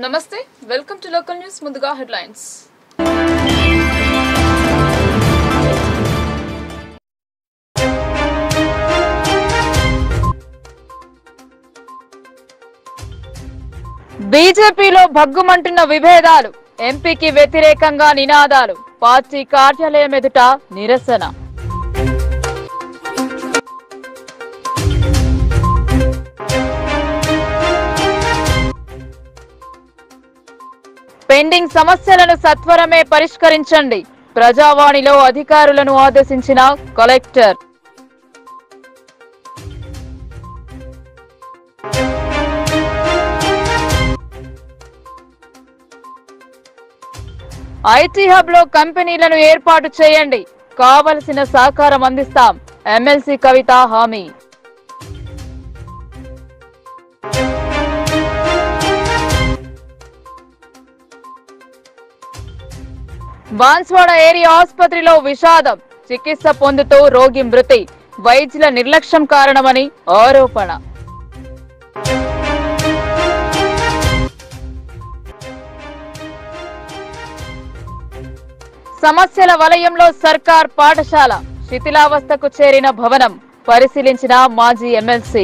నమస్తే welcome to local news ముందుగా headlines బీజేపీలో భగ్గుమంటున్న విభేదాలు ఎంపీకి వ్యతిరేకంగా నినాదాలు పార్టీ కార్యాలయం ఎదుట నిరసన పెండింగ్ సమస్యలను సత్వరమే పరిష్కరించండి ప్రజావాణిలో అధికారులను ఆదేశించిన కలెక్టర్ ఐటీ హబ్ లో కంపెనీలను ఏర్పాటు చేయండి కావలసిన సహకారం అందిస్తాం ఎమ్మెల్సీ కవిత హామీ బాన్స్వాడ ఏరియా ఆసుపత్రిలో విషాదం చికిత్స పొందుతూ రోగి మృతి వైద్యుల నిర్లక్ష్యం కారణమని ఆరోపణ సమస్యల వలయంలో సర్కార్ పాఠశాల శిథిలావస్థకు చేరిన భవనం పరిశీలించిన మాజీ ఎమ్మెల్సీ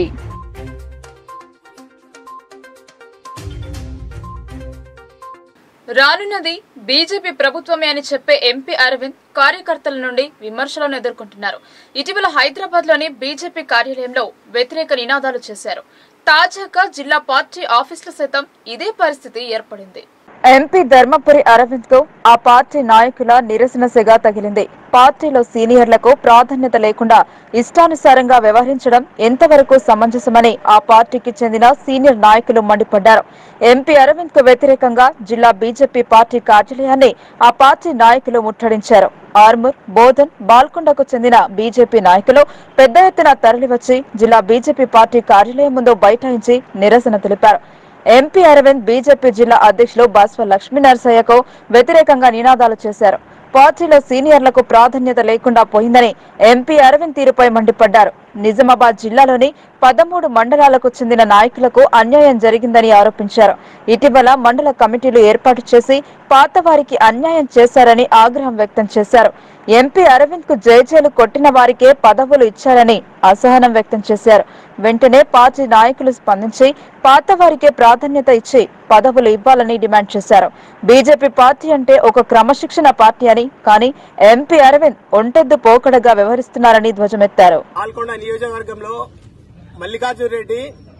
రానున్నది బీజేపీ ప్రభుత్వమే అని చెప్పే ఎంపీ అరవింద్ కార్యకర్తల నుండి విమర్శలను ఎదుర్కొంటున్నారు ఇటీవల హైదరాబాద్ లోని బీజేపీ కార్యాలయంలో వ్యతిరేక నినాదాలు చేశారు తాజాగా జిల్లా పార్టీ ఆఫీసులో సైతం ఇదే పరిస్థితి ఏర్పడింది ఎంపీ ధర్మపురి అరవింద్ కు ఆ పార్టీ నాయకుల నిరసన సెగ తగిలింది పార్టీలో సీనియర్లకు ప్రాధాన్యత లేకుండా ఇష్టానుసారంగా వ్యవహరించడం ఎంతవరకు సమంజసమని ఆ పార్టీకి చెందిన సీనియర్ నాయకులు మండిపడ్డారు ఎంపీ అరవింద్ కు వ్యతిరేకంగా జిల్లా బీజేపీ పార్టీ కార్యాలయాన్ని ఆ పార్టీ నాయకులు ముట్టడించారు ఆర్మూర్ బోధన్ బాల్కొండకు చెందిన బీజేపీ నాయకులు పెద్ద ఎత్తున తరలివచ్చి జిల్లా బీజేపీ పార్టీ కార్యాలయం ముందు బైఠాయించి నిరసన తెలిపారు ఎంపీ అరవింద్ బీజేపీ జిల్లా అధ్యక్షులు బాస్వ లక్ష్మీ నరసయ్యకు వ్యతిరేకంగా నినాదాలు చేశారు పార్టీలో సీనియర్లకు ప్రాధాన్యత లేకుండా పోయిందని ఎంపీ అరవింద్ తీరుపై మండిపడ్డారు నిజామాబాద్ జిల్లాలోని పదమూడు మండలాలకు చెందిన నాయకులకు అన్యాయం జరిగిందని ఆరోపించారు ఇటీవల మండల కమిటీలు ఏర్పాటు చేసి పాత వారికి అన్యాయం చేశారని ఆగ్రహం వ్యక్తం చేశారు ఎంపీ అరవింద్ కు జయజేలు కొట్టిన వారికే పదవులు ఇచ్చారని అసహనం వ్యక్తం చేశారు వెంటనే పార్టీ నాయకులు స్పందించి పాత వారికే ప్రాధాన్యత ఇచ్చి పదవులు ఇవ్వాలని డిమాండ్ చేశారు బీజేపీ పార్టీ అంటే ఒక క్రమశిక్షణ పార్టీ అని కానీ ఎంపీ అరవింద్ ఒంటెద్దు పోకడగా వ్యవహరిస్తున్నారని ధ్వజమెత్తారు పాల్కొండ నియోజకవర్గంలో మల్లికార్జున రెడ్డి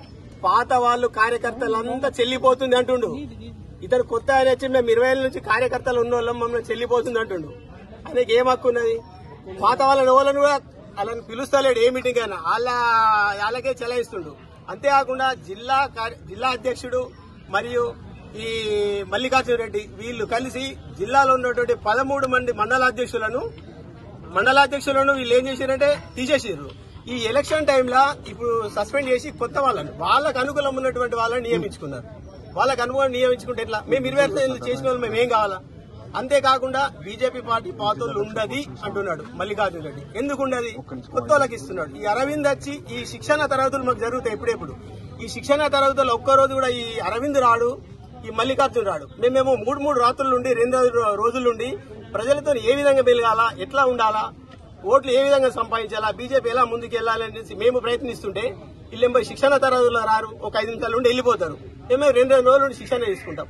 పాత వాళ్ళు కార్యకర్తలంతా చెల్లిపోతుంది అంటుండు ఇతను కొత్త ఆయన వచ్చి మేము ఇరవై ఏళ్ళ నుంచి కార్యకర్తలు ఉన్న వాళ్ళం మమ్మల్ని చెల్లిపోతుంది అంటుండు ఆయనకి ఏం హక్కు ఉన్నది పాత వాళ్ళని వాళ్ళని కూడా వాళ్ళని పిలుస్తలేడు ఏ మీటింగ్ అయినా వాళ్ళ వాళ్ళకే చెలాయిస్తుండు అంతేకాకుండా జిల్లా కార్య- జిల్లా అధ్యక్షుడు మరియు ఈ మల్లికార్జున రెడ్డి వీళ్ళు కలిసి జిల్లాలో ఉన్నటువంటి పదమూడు మంది మండలాధ్యక్షులను మండలాధ్యక్షులను వీళ్ళు ఏం చేశారంటే తీసేసారు ఈ ఎలక్షన్ టైంలో ఇప్పుడు సస్పెండ్ చేసి కొత్త వాళ్ళని వాళ్ళకు అనుకూలం ఉన్నటువంటి వాళ్ళని నియమించుకున్నారు వాళ్ళకు అనుకూలం నియమించుకుంటే ఎట్లా మేము ఇరవై ఏళ్ళు చేసిన వాళ్ళు మేము ఏం కావాలా అంతేకాకుండా బీజేపీ పార్టీ పాతోళ్ళు ఉండది అంటున్నాడు మల్లికార్జున రెడ్డి ఎందుకు ఉండది కొత్త వాళ్ళకి ఇస్తున్నాడు ఈ అరవింద్ వచ్చి ఈ శిక్షణ తరగతులు మాకు జరుగుతాయి ఎప్పుడెప్పుడు ఈ శిక్షణ తరగతులు ఒక్కరోజు కూడా ఈ అరవింద్ రాడు ఈ మల్లికార్జున రాడు మేమేమో మూడు మూడు రాత్రుల నుండి రెండు రోజుల నుండి ప్రజలతో ఏ విధంగా మెలగాలా ఎట్లా ఉండాలా ఓట్లు ఏ విధంగా సంపాదించాలా బీజేపీ ఎలా ముందుకు వెళ్ళాలని మేము ప్రయత్నిస్తుంటే వీళ్ళేమో శిక్షణ తరగతుల్లో రారు ఒక ఐదు నిమిషాల నుండి వెళ్ళిపోతారు మేము రెండు రెండు రోజుల నుండి శిక్షణ తీసుకుంటాం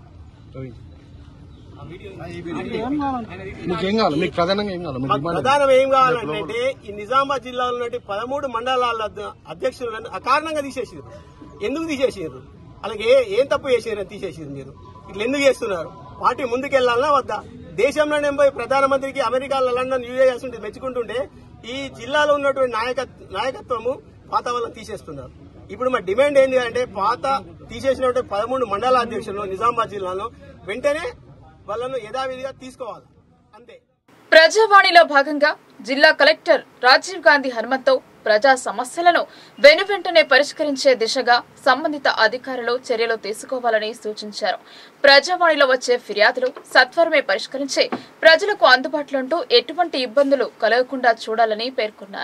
మీకు ఏం కావాలి మీకు ప్రధానంగా ఏం కావాలి మీకు మాకు డిమాండ్ ప్రధానం ఏం కావాలంటే ఈ నిజామాబాద్ జిల్లాలో ఉన్నటువంటి పదమూడు మండలాల అధ్య- అధ్యక్షులను అకారణంగా తీసేసారు ఎందుకు తీసేసారు అలాగే ఏ- ఏం తప్పు చేసారు అని తీసేసారు మీరు ఇట్లా ఎందుకు చేస్తున్నారు పార్టీ ముందుకెళ్లాలన్నా వద్దా దేశంలోనే పోయి ప్రధానమంత్రికి అమెరికాలో లండన్ యూఏఎస్ ఉంటే మెచ్చుకుంటుంటే ఈ జిల్లాలో ఉన్నటువంటి నాయక నాయకత్వము పాత వాళ్ళని తీసేస్తున్నారు ఇప్పుడు మా డిమాండ్ ఏంటి అంటే పాత తీసేసినటువంటి పదమూడు మండల అధ్యక్షులు నిజామాబాద్ జిల్లాలో వెంటనే వాళ్ళను యథావిధిగా తీసుకోవాలి అంతే ప్రజావాణిలో భాగంగా జిల్లా కలెక్టర్ రాజీవ్ గాంధీ హనుమంతో ప్రజా సమస్యలను వెనువెంటనే పరిష్కరించే దిశగా సంబంధిత అధికారులు చర్యలు తీసుకోవాలని సూచించారు ప్రజావాణిలో వచ్చే ఫిర్యాదులు సత్వరమే పరిష్కరించి ప్రజలకు అందుబాటులో ఉంటూ ఎటువంటి ఇబ్బందులు కలగకుండా చూడాలని పేర్కొన్నారు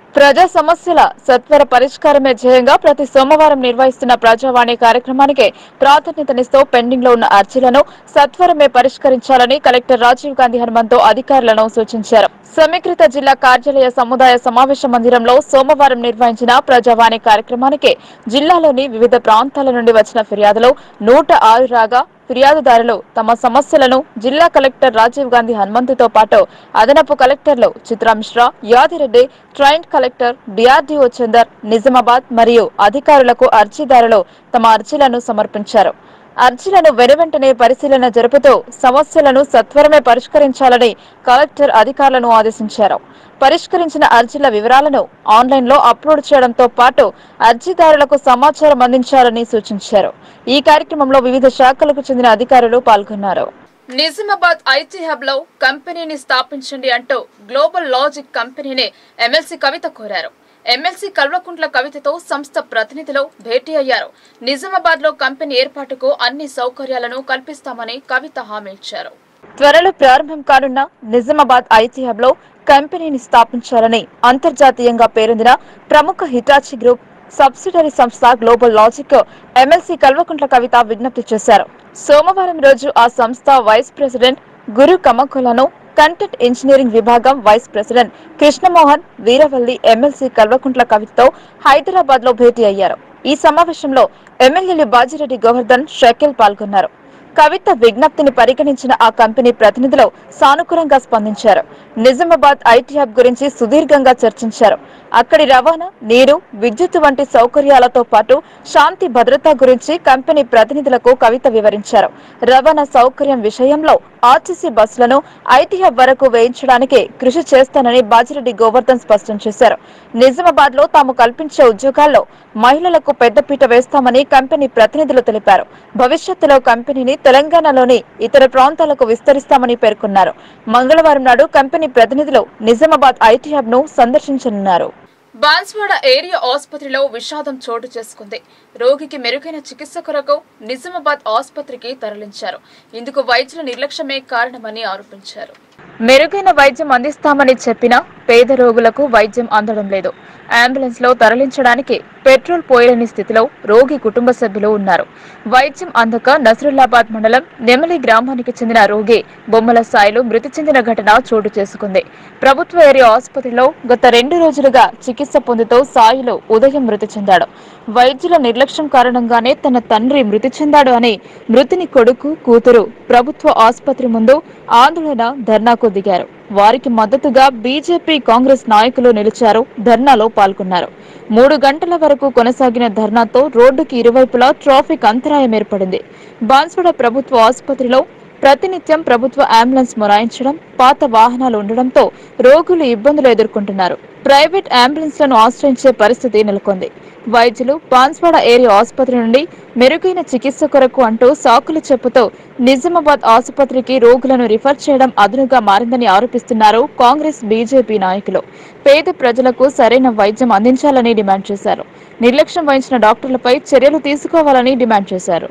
ప్రజా సమస్యల సత్వర పరిష్కారమే ధ్యేయంగా ప్రతి సోమవారం నిర్వహిస్తున్న ప్రజావాణి కార్యక్రమానికి ప్రాధాన్యతనిస్తూ పెండింగ్ లో ఉన్న అర్జీలను సత్వరమే పరిష్కరించాలని కలెక్టర్ రాజీవ్ గాంధీ హనుమంతు అధికారులను సూచించారు సమీకృత జిల్లా కార్యాలయ సముదాయ సమావేశ మందిరంలో సోమవారం నిర్వహించిన ప్రజావాణి కార్యక్రమానికి జిల్లాలోని వివిధ ప్రాంతాల నుండి వచ్చిన ఫిర్యాదులు నూట ఆరు రాగా ఫిర్యాదుదారులు తమ సమస్యలను జిల్లా కలెక్టర్ రాజీవ్ గాంధీ హనుమంతుతో పాటు అదనపు కలెక్టర్లు చిత్రా మిశ్రా యాదిరెడ్డి ట్రైంట్ కలెక్టర్ డిఆర్డీఓ చందర్ నిజామాబాద్ మరియు అధికారులకు అర్జీదారులు తమ అర్జీలను సమర్పించారు అర్జీలను వెనువెంటనే పరిశీలన జరుపుతూ సమస్యలను సత్వరమే పరిష్కరించాలని కలెక్టర్ అధికారులను ఆదేశించారు పరిష్కరించిన అర్జీల వివరాలను ఆన్లైన్లో అప్లోడ్ చేయడంతో పాటు అర్జీదారులకు సమాచారం అందించాలని సూచించారు ఈ కార్యక్రమంలో వివిధ శాఖలకు చెందిన అధికారులు పాల్గొన్నారు నిజామాబాద్ ఐటీ హబ్ లో కంపెనీని స్థాపించండి అంటూ గ్లోబల్ లాజిక్ కంపెనీని ఎమ్మెల్సీ కవిత కోరారు ఎమ్మెల్సీ కల్వకుంట్ల కవితతో సంస్థ ప్రతినిధులు భేటీ అయ్యారు నిజామాబాద్ లో కంపెనీ ఏర్పాటుకు అన్ని సౌకర్యాలను కల్పిస్తామని కవిత హామీ ఇచ్చారు త్వరలో ప్రారంభం కానున్న నిజామాబాద్ ఐటీ హబ్ లో కంపెనీని స్థాపించాలని అంతర్జాతీయంగా పేరొందిన ప్రముఖ హిటాచి గ్రూప్ సబ్సిడరీ సంస్థ Global Logic MLC Kalvakuntla Kavitha విజ్ఞప్తి చేశారు సోమవారం రోజు ఆ సంస్థ వైస్ ప్రెసిడెంట్ గురు కమకులను కంటెంట్ ఇంజనీరింగ్ విభాగం vice president Krishnamohan Veeravalli MLC Kalvakuntla కవితతో హైదరాబాద్ లో భేటీ అయ్యారు ఈ సమావేశంలో ఎమ్మెల్యేలు బాజిరెడ్డి గోవర్ధన్ షకీల్ పాల్గొన్నారు కవిత విజ్ఞప్తిని పరిగణించిన ఆ కంపెనీ ప్రతినిధులు సానుకూలంగా స్పందించారు నిజామాబాద్ ఐటీ హబ్ గురించి సుదీర్ఘంగా చర్చించారు అక్కడి రవాణా నీరు విద్యుత్ వంటి సౌకర్యాలతో పాటు శాంతి భద్రత గురించి కంపెనీ ప్రతినిధులకు కవిత వివరించారు రవాణా సౌకర్యం విషయంలో ఆర్టీసీ బస్సులను ఐటీ హబ్ వరకు వేయించడానికి కృషి చేస్తానని బాజిరెడ్డి గోవర్ధన్ స్పష్టం చేశారు నిజామాబాద్ లో తాము కల్పించే ఉద్యోగాల్లో మహిళలకు పెద్దపీట వేస్తామని కంపెనీ ప్రతినిధులు తెలిపారు భవిష్యత్తులో కంపెనీని తెలంగాణలోని ఇతర ప్రాంతాలకు విస్తరిస్తామని పేర్కొన్నారు మంగళవారం నాడు కంపెనీ ప్రతినిధులు నిజామాబాద్ ఐటీ హబ్ ను సందర్శించనున్నారు బాన్స్వాడ ఏరియా ఆసుపత్రిలో విషాదం చోటు చేసుకుంది రోగికి మెరుగైన చికిత్స కొరకు నిజామాబాద్ ఆసుపత్రికి తరలించారు ఇందుకు వైద్యుల నిర్లక్ష్యమే కారణమని ఆరోపించారు మెరుగైన వైద్యం అందిస్తామని చెప్పినా పేద రోగులకు వైద్యం అందడం లేదు అంబులెన్స్ లో తరలించడానికి పెట్రోల్ పోయలేని స్థితిలో రోగి కుటుంబ సభ్యులు ఉన్నారు వైద్యం అందక నసరుల్లాబాద్ మండలం నెమలి గ్రామానికి చెందిన రోగి బొమ్మల స్థాయిలో మృతి చెందిన ఘటన చోటు చేసుకుంది ప్రభుత్వ ఏరియా ఆసుపత్రిలో గత రెండు రోజులుగా చికిత్స పొందుతూ సాయిలో ఉదయం మృతి చెందాడు వైద్యుల నిర్లక్ష్యం కారణంగానే తన తండ్రి మృతి చెందాడు అని మృతిని కొడుకు కూతురు ప్రభుత్వ ఆసుపత్రి ముందు ఆందోళన ధర్నాకు దిగారు వారికి మద్దతుగా బీజేపీ కాంగ్రెస్ నాయకులు నిలిచారు ధర్నాలో పాల్గొన్నారు మూడు గంటల వరకు కొనసాగిన ధర్నాతో రోడ్డుకి ఇరువైపులా ట్రాఫిక్ అంతరాయం ఏర్పడింది బాన్స్వాడ ప్రభుత్వ ఆసుపత్రిలో ప్రతినిత్యం ప్రభుత్వ అంబులెన్స్ మొరాయించడం పాత వాహనాలు ఉండడంతో రోగులు ఇబ్బందులు ఎదుర్కొంటున్నారు ప్రైవేట్ అంబులెన్స్లను ఆశ్రయించే పరిస్థితి నెలకొంది వైద్యులు బాన్స్వాడ ఏరియా ఆసుపత్రి నుండి మెరుగైన చికిత్స కొరకు అంటూ సాకులు చెప్పుతూ నిజామాబాద్ ఆసుపత్రికి రోగులను రిఫర్ చేయడం అదునుగా మారిందని ఆరోపిస్తున్నారు కాంగ్రెస్ బీజేపీ నాయకులు పేద ప్రజలకు సరైన వైద్యం అందించాలని డిమాండ్ చేశారు నిర్లక్ష్యం వహించిన డాక్టర్లపై చర్యలు తీసుకోవాలని డిమాండ్ చేశారు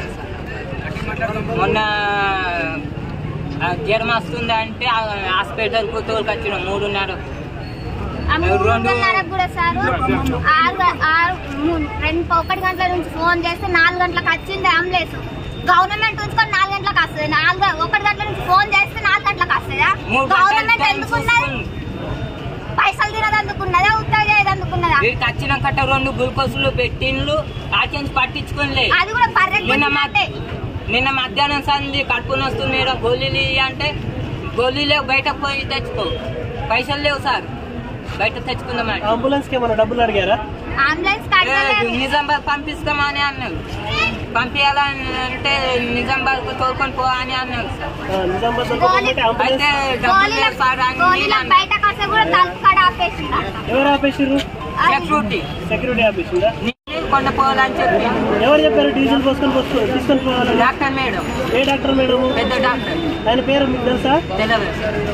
మొన్న ఆ, జ్వరం వస్తుంది అంటే ఆ హాస్పిటల్కు తోలుకొచ్చిన మూడున్నర ఆ మూడున్నరకు కూడా సార్ ఆరు ఆరు మూడు రెండు ఒకటి గంటల నుంచి ఫోన్ చేస్తే నాలుగు గంటలకు వచ్చింది అంబులెన్స్ గవర్నమెంట్ ఉంచుకొని నాలుగు గంటలకు వస్తుంది నాలుగు ఒకటి గంటల నుంచి ఫోన్ చేస్తే నాలుగు గంటలకు వస్తుందా మూడు గవర్నమెంట్ గంటల ఎందుకున్నది పైసలు తినదు అందుకున్నదా ఉత్తర చేయదు అందుకున్నదా వీరికి వచ్చిన కట్ట రెండు గ్లూకోజులు పెట్టిండ్లు ఆచరించి పట్టించుకోలే అది కూడా పర్రెట్ నిన్న మా నిన్న మధ్యాహ్నం సంది కడుపు వస్తుంది మేడం గోళీలు ఇయ్యి అంటే గోళీలే బయటకు పోయి తెచ్చుకో పైసలు లేవు సార్ బయట తెచ్చుకుందామని అంబులెన్స్ కి ఏమైనా డబ్బులు అడిగారా అంబులెన్స్ ఏ, కట్టలేదు నిజామాబాద్ పంపిస్తామని అన్నాడు పంపించాలని అంటే నిజామాబాద్ కు తోలుకొని పో అని అన్నాడు సార్ ఆ, నిజామాబాద్ లో పోతే అంబులెన్స్ అయితే డబ్బులు లేవు సార్ అని నేను గోళీలకు అన్నా. బయటకు వస్తే కూడా తలుపు కాడ ఆపేసింది ఎవరు ఆపేసిర్రు సెక్యూరిటీ సెక్యూరిటీ ఆపేసిందా నీళ్ళు కొండ పోవాలని చెప్పి ఎవరు చెప్పారు డీజిల్ పోసుకొని పోసుకో తీసుకొని పోవాలని డాక్టర్ మేడం ఏ డాక్టర్ మేడం పెద్ద డాక్టర్ ఆయన పేరు మీకు తెలుసా తెలియదు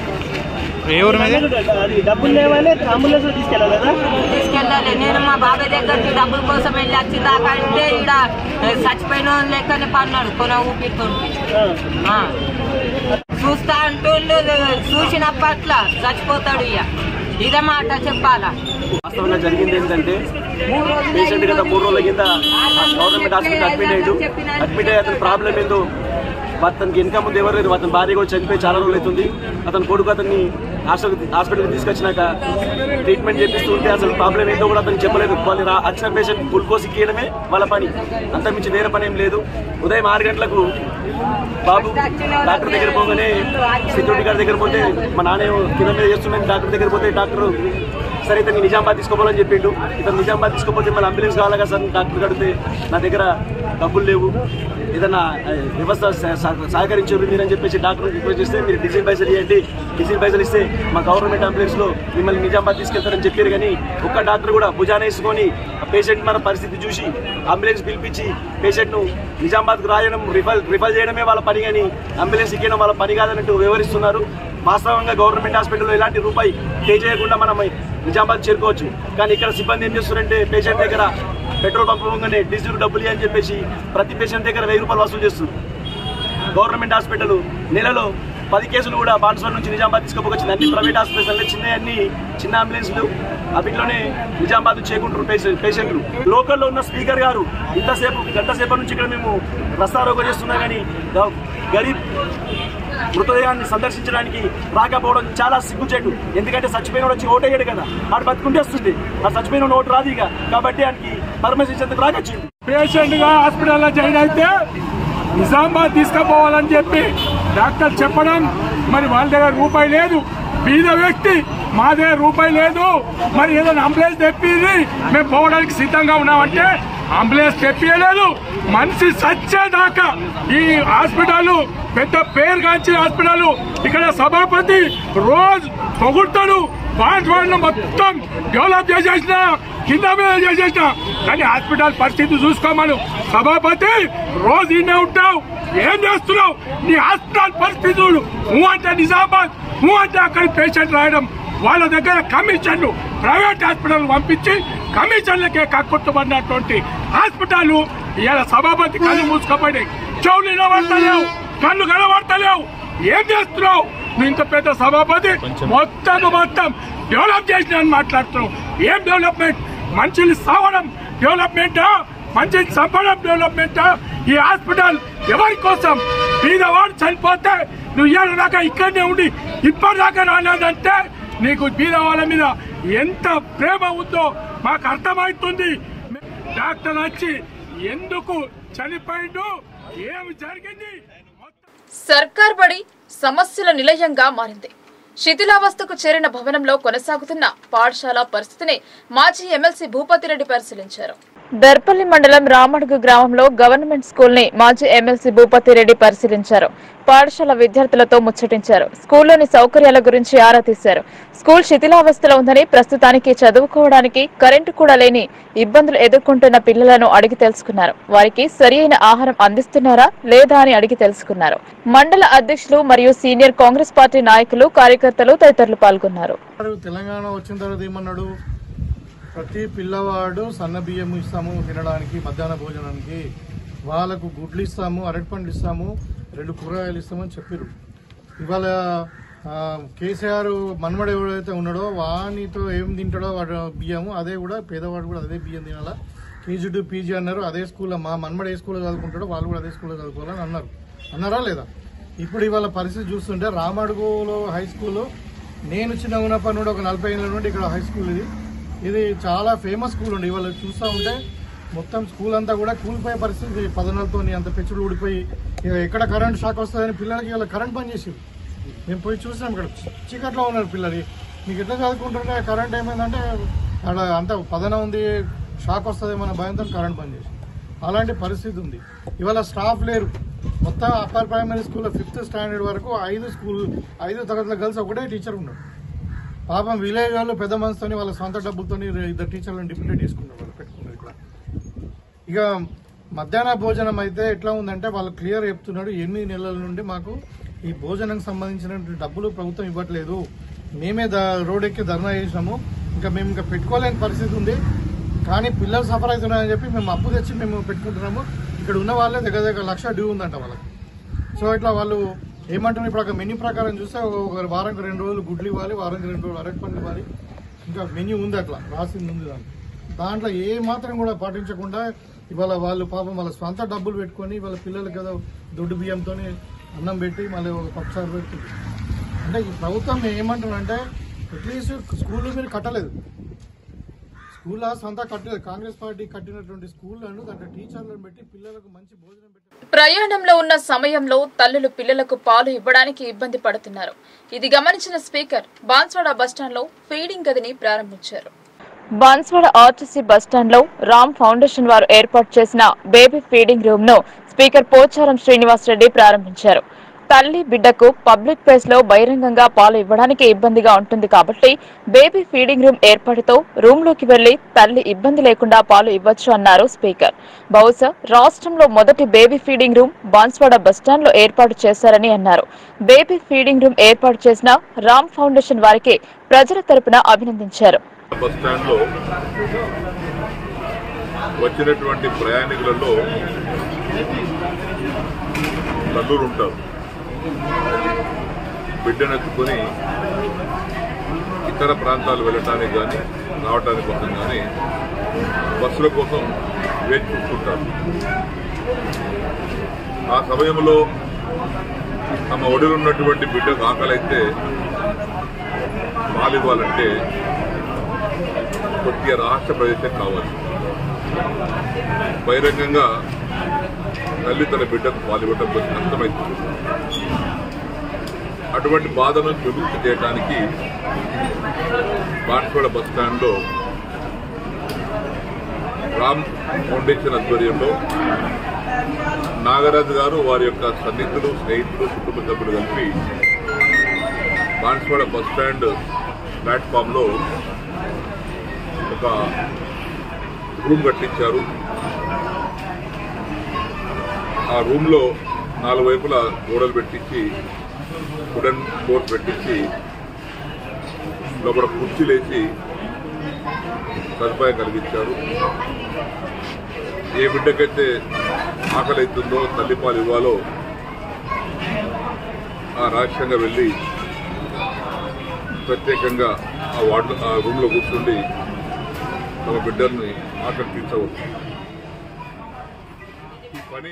అది డబ్బులు లేవాలి అంబులెన్స్ లో తీసుకెళ్ళాలి తీసుకెళ్ళాలి నేను మా బాబాయ్ దగ్గరికి డబ్బుల కోసం వెళ్ళి వచ్చి దాకా అంటే ఇక్కడ చచ్చిపోయిన వాళ్ళు లెక్కనే పన్నాడు కొన ఊపిరితోటి ఆ. చూస్తా అంటుండు చూసినప్పట్ల చచ్చిపోతాడు ఇక ఇదే మాట చెప్పాలా వాస్తవంగా జరిగింది ఏంటంటే పేషెంట్ గత మూడు రోజుల కింద గవర్నమెంట్ హాస్పిటల్ అడ్మిట్ అయ్యాడు అడ్మిట్ అయ్యి అతని ప్రాబ్లం ఏందో అతనికి ఇన్కమ్ ముందు ఎవరు లేదు అతని భార్య కూడా చనిపోయి చాలా రోజులు అవుతుంది అతని కొడుకు అతన్ని హాస్పిటల్ హాస్పిటల్కి తీసుకొచ్చినాక ట్రీట్మెంట్ చేపిస్తూ ఉంటే అసలు ప్రాబ్లం ఏంటో కూడా అతనికి చెప్పలేదు వాళ్ళు రా- వచ్చిన పేషెంట్ గ్లూకోజ్ ఇక్కడమే వాళ్ళ పని అంతకుమించి వేరే పని ఏం లేదు ఉదయం ఆరు గంటలకు బాబు డాక్టర్ దగ్గర పోగానే సెక్యూరిటీ గార్డ్ దగ్గర పోతే మా నాన్న ఏమో కింద మీద చేస్తున్నాను డాక్టర్ దగ్గర పోతే డాక్టర్ సరే ఇతను నిజామాబాద్ తీసుకోవాలని చెప్పిండు ఇతను నిజామాబాద్ తీసుకోపోతే మళ్ళీ అంబులెన్స్ కావాలి కదా సార్ డాక్టర్ కడితే నా దగ్గర డబ్బులు లేవు ఏదన్నా ఆ, వ్యవస్థ సహ- సహ- సహకరించారు మీరని చెప్పేసి డాక్టర్ రిక్వెస్ట్ చేస్తే మీరు డీజిల్ పైసలు ఇవ్వండి డీజిల్ పైసలు ఇస్తే మా గవర్నమెంట్ అంబులెన్స్ లో మిమ్మల్ని నిజామాబాద్ తీసుకెళ్తారని చెప్పారు కానీ ఒక్క డాక్టర్ కూడా భుజాన వేసుకొని ఆ పేషెంట్ మన పరిస్థితి చూసి అంబులెన్స్ పిలిపించి పేషెంట్ ను నిజామాబాద్ కు రాయడం రిఫర్ రిఫర్ చేయడమే వాళ్ళ పని కానీ అంబులెన్స్ ఇక్కడం వాళ్ళ పని కాదన్నట్టు వివరిస్తున్నారు వాస్తవంగా గవర్నమెంట్ హాస్పిటల్లో ఎలాంటి రూపాయి పే చేయకుండా మనం నిజామాబాద్ చేరుకోవచ్చు కానీ ఇక్కడ సిబ్బంది ఏం చేస్తున్నారంటే పేషెంట్ దగ్గర పెట్రోల్ పంప్ పోగానే డీజిల్ డబ్బులు ఇయ్యి అని చెప్పేసి ప్రతి పేషెంట్ దగ్గర వెయ్యి రూపాయలు వసూలు చేస్తుంది గవర్నమెంట్ హాస్పిటల్ నెలలో పది కేసులు కూడా బాన్స్వాడ నుంచి నిజామాబాద్ తీసుకుపోకొచ్చింది అన్ని ప్రైవేట్ హాస్పిటల్ చిన్న అన్ని చిన్న అంబులెన్స్లు అవిట్లోనే నిజామాబాద్ చేకుంటారు పేషెంట్ పేషెంట్లు లోకల్లో ఉన్న స్పీకర్ గారు ఇంతసేపు గంట సేపటి నుంచి ఇక్కడ మేము ప్రస్తారోగ చేస్తున్నా కానీ గ- గరీబ్ మృతదేహాన్ని సందర్శించడానికి రాకపోవడం చాలా సిగ్గుచేటు ఎందుకంటే చచ్చిపోయిన వచ్చి ఓటేయడు కదా ఆడు బతుకుంటే వస్తుంది ఆ చచ్చిపోయిన ఓటు రాదు ఇక కాబట్టి ఆయనకి పరమేశ్వరించేందుకు రాకొచ్చింది పేషెంట్ గా హాస్పిటల్లో జాయిన్ అయితే నిజామాబాద్ తీసుకుపోవాలని చెప్పి డాక్టర్ చెప్పడం మరి వాళ్ళ దగ్గర రూపాయి లేదు బీద వ్యక్తి మా దగ్గర రూపాయి లేదు మరి ఏదైనా అంబులెన్స్ తెప్పిది మేము పోవడానికి సిద్ధంగా ఉన్నామంటే అంబులెన్స్ తెప్పియలేదు మనిషి సచ్చేదాకా ఈ హాస్పిటల్ పెద్ద పేరు కాంచిన హాస్పిటల్ ఇక్కడ సభాపతి రోజు పొగుడతాడు బాండ్వాడిని మొత్తం డెవలప్ చేసేసిన కింద మీద చేసేసిన కానీ హాస్పిటల్ పరిస్థితి చూసుకోమను సభాపతి రోజు ఇన్నే ఉంటావు ఏం చేస్తున్నావు నీ హాస్పిటల్ పరిస్థితి చూడు నువ్వు అంటే నిజామాబాద్ నువ్వు అంటే అక్కడ పేషెంట్ రాయడం వాళ్ళ దగ్గర కమిషన్లు ప్రైవేట్ హాస్పిటల్ పంపించి కమిషన్లకే కక్కుట్టుబడినటువంటి హాస్పిటల్ ఇవాళ సభాపతి కళ్ళు మూసుకోబడ్డాయి చెవులు వినబడతలేవు కళ్ళు కనబడతలేవు ఏం చేస్తున్నావు నువ్వు ఇంత పెద్ద సభాపతి మొత్తం మొత్తం డెవలప్ చేసిన అని మాట్లాడుతున్నావు ఏం డెవలప్మెంట్ మనుషులు సావడం డెవలప్మెంటా మనిషిని చంపడం డెవలప్మెంటా ఈ హాస్పిటల్ ఎవరి కోసం బీదవాడు చనిపోతే నువ్వు ఇవాళ దాకా ఇక్కడనే ఉండి ఇప్పటిదాకా రాలేదంటే నీకు బీదవాళ్ళ మీద ఎంత ప్రేమ ఉందో మాకు అర్థమవుతుంది డాక్టర్ వచ్చి ఎందుకు చనిపోయిండు ఏమి జరిగింది సర్కార్ బడి సమస్యల నిలయంగా మారింది శిథిలావస్థకు చేరిన భవనంలో కొనసాగుతున్న పాఠశాల పరిస్థితిని మాజీ ఎమ్మెల్సీ భూపతిరెడ్డి పరిశీలించారు దర్పల్లి మండలం రామడుగు గ్రామంలో గవర్నమెంట్ స్కూల్ ని మాజీ ఎమ్మెల్సీ భూపతిరెడ్డి పరిశీలించారు పాఠశాల విద్యార్థులతో ముచ్చటించారు స్కూల్లోని సౌకర్యాల గురించి ఆరా తీశారు స్కూల్ శిథిలావస్థలో ఉందని ప్రస్తుతానికి చదువుకోవడానికి కరెంటు కూడా లేని ఇబ్బందులు ఎదుర్కొంటున్న పిల్లలను అడిగి తెలుసుకున్నారు వారికి సరియైన ఆహారం అందిస్తున్నారా లేదా అని అడిగి తెలుసుకున్నారు మండల అధ్యక్షులు మరియు సీనియర్ కాంగ్రెస్ పార్టీ నాయకులు కార్యకర్తలు తదితరులు పాల్గొన్నారు తెలంగాణ వచ్చిన తర్వాత ఏమన్నాడు ప్రతి పిల్లవాడు సన్న బియ్యం ఇస్తాము తినడానికి మధ్యాహ్న భోజనానికి వాళ్ళకు గుడ్లు ఇస్తాము అరటిపండ్లు ఇస్తాము రెండు కూరగాయలు ఇస్తామని చెప్పారు ఇవాళ ఆ, కేసీఆర్ మన్మడు ఎవడైతే ఉన్నాడో వానితో ఏం తింటాడో వాడు బియ్యము అదే కూడా పేదవాడు కూడా అదే బియ్యం తినాలా కేజీ టు పీజీ అన్నారు అదే స్కూల్లో మా మన్మడు ఏ స్కూల్లో చదువుకుంటాడో వాళ్ళు కూడా అదే స్కూల్లో చదువుకోవాలని అన్నారు అన్నారా లేదా ఇప్పుడు ఇవాళ పరిస్థితి చూస్తుంటే రామడుగులో హై స్కూల్ నేను చిన్న ఉన్నప్పటి నుండి ఒక నలభై ఏళ్ళ నుండి ఇక్కడ హై స్కూల్ ఇది ఇది చాలా ఫేమస్ స్కూల్ ఉండి ఇవాళ చూస్తూ ఉంటే మొత్తం స్కూల్ అంతా కూడా కూలిపోయే పరిస్థితి పదనాలతో అంత పెచ్చులు ఊడిపోయి ఇక ఎక్కడ కరెంట్ షాక్ వస్తుందని పిల్లలకి ఇలా కరెంట్ బంద్ చేసి మేము పోయి చూసినాం ఇక్కడ చీకట్లో ఉన్నారు పిల్లలు మీకు ఎట్లా చదువుకుంటుంటే కరెంట్ ఏమైందంటే అక్కడ అంత పదన ఉంది షాక్ వస్తుంది మన భయంతో కరెంట్ బంద్ చేసి అలాంటి పరిస్థితి ఉంది ఇవాళ స్టాఫ్ లేరు మొత్తం అప్పర్ ప్రైమరీ స్కూల్లో ఫిఫ్త్ స్టాండర్డ్ వరకు ఐదు స్కూల్ ఐదు తరగతులకు కలిసి ఒకటే టీచర్ ఉన్నాడు పాపం విలేజ్ వాళ్ళు పెద్ద మనసుతోని వాళ్ళ సొంత డబ్బులతో ఇద్దరు టీచర్లను డిప్యూటేట్ చేసుకున్నారు వాళ్ళు పెట్టుకున్నారు ఇక్కడ ఇక మధ్యాహ్న భోజనం అయితే ఎట్లా ఉందంటే వాళ్ళు క్లియర్ చెప్తున్నాడు ఎనిమిది నెలల నుండి మాకు ఈ భోజనం సంబంధించిన డబ్బులు ప్రభుత్వం ఇవ్వట్లేదు మేమే ద రోడ్ ఎక్కి ధర్నా చేసినాము ఇంకా మేము ఇంకా పెట్టుకోలేని పరిస్థితి ఉంది కానీ పిల్లలు సఫర్ అవుతున్నారని చెప్పి మేము అప్పు తెచ్చి మేము పెట్టుకుంటున్నాము ఇక్కడ ఉన్న వాళ్ళే దగ్గర దగ్గర లక్ష డ్యూ ఉందంట వాళ్ళకి సో ఇట్లా వాళ్ళు ఏమంటున్నారు ఇప్పుడు ఒక మెన్యూ ప్రకారం చూస్తే ఒక వారానికి రెండు రోజులు గుడ్లు ఇవ్వాలి వారానికి రెండు రోజులు అరటి పండ్లు ఇవ్వాలి ఇంకా మెన్యూ ఉంది అట్లా రాసింది ఉంది దాంట్లో దాంట్లో ఏ మాత్రం కూడా పాటించకుండా ఇవాళ వాళ్ళు పాపం వాళ్ళ సొంత డబ్బులు పెట్టుకొని వాళ్ళ పిల్లలకి ఏదో దొడ్డు బియ్యంతో అన్నం పెట్టి మళ్ళీ ఒక పప్పుసారి పెడుతుంది అంటే ఈ ప్రభుత్వం ఏమంటుందంటే అట్లీస్ట్ స్కూల్ మీరు కట్టలేదు స్కూల్ సొంత కట్టలేదు కాంగ్రెస్ పార్టీ కట్టినటువంటి స్కూళ్ళను దాంట్లో టీచర్లను పెట్టి పిల్లలకు మంచి భోజనం పెట్టి ప్రయాణంలో ఉన్న సమయంలో తల్లులు పిల్లలకు పాలు ఇవ్వడానికి ఇబ్బంది పడుతున్నారు ఇది గమనించిన స్పీకర్ బాన్స్వాడ బస్టాండ్లో ఫీడింగ్ గదిని ప్రారంభించారు బాన్స్వాడ ఆర్టీసీ బస్టాండ్లో రామ్ ఫౌండేషన్ వారు ఏర్పాటు చేసిన బేబీ ఫీడింగ్ రూమ్ ను స్పీకర్ పోచారం శ్రీనివాస్ రెడ్డి ప్రారంభించారు తల్లి బిడ్డకు పబ్లిక్ ప్లేస్ లో బహిరంగంగా పాలు ఇవ్వడానికి ఇబ్బందిగా ఉంటుంది కాబట్టి బేబీ ఫీడింగ్ రూమ్ ఏర్పాటుతో రూమ్ లోకి వెళ్లి తల్లి ఇబ్బంది లేకుండా పాలు ఇవ్వచ్చు అన్నారు స్పీకర్ బహుశా రాష్ట్రంలో మొదటి baby feeding room Banswada bus stand లో ఏర్పాటు చేశారని అన్నారు బేబీ ఫీడింగ్ రూమ్ ఏర్పాటు చేసిన రామ్ ఫౌండేషన్ వారికి ప్రజల తరపున అభినందించారు బస్ స్టాండ్ లో వచ్చినటువంటి ప్రయాణికులలో తల్లులు ఉంటారు బిడ్డనెత్తుకొని ఇతర ప్రాంతాలు వెళ్ళటానికి కానీ రావటానికి కోసం కానీ బస్సుల కోసం వేచి చూస్తుంటారు ఆ సమయంలో తమ ఒడిలున్నటువంటి బిడ్డకు ఆకలైతే పాలు ఇవ్వాలంటే కొద్దిగా రాష్ట్ర ప్రదేశం కావాలి బహిరంగంగా తల్లి తన బిడ్డకు పాల్గొనడం కొంచెం కష్టమవుతుంది అటువంటి బాధను విముక్తి చేయడానికి బాన్స్వాడ బస్ స్టాండ్లో రామ్ ఫౌండేషన్ ఆధ్వర్యంలో నాగరాజు గారు వారి యొక్క సన్నిహితులు స్నేహితులు కుటుంబ సభ్యులు కలిపి బాన్స్వాడ బస్ స్టాండ్ ప్లాట్ఫామ్ లో ఒక రూమ్ కట్టించారు ఆ రూమ్ లో నాలుగు వైపులా గోడలు పెట్టించి వుడెన్ బోర్డ్ పెట్టించి లోపల కుర్చీలేసి సదుపాయం కలిగించారు ఏ బిడ్డకైతే ఆకలి అవుతుందో తల్లిపాలు ఇవ్వాలో ఆ రహస్యంగా వెళ్ళి ప్రత్యేకంగా ఆ వార్డు ఆ రూమ్ లో కూర్చుండి తమ బిడ్డల్ని ఆకర్షించవచ్చు ఈ పని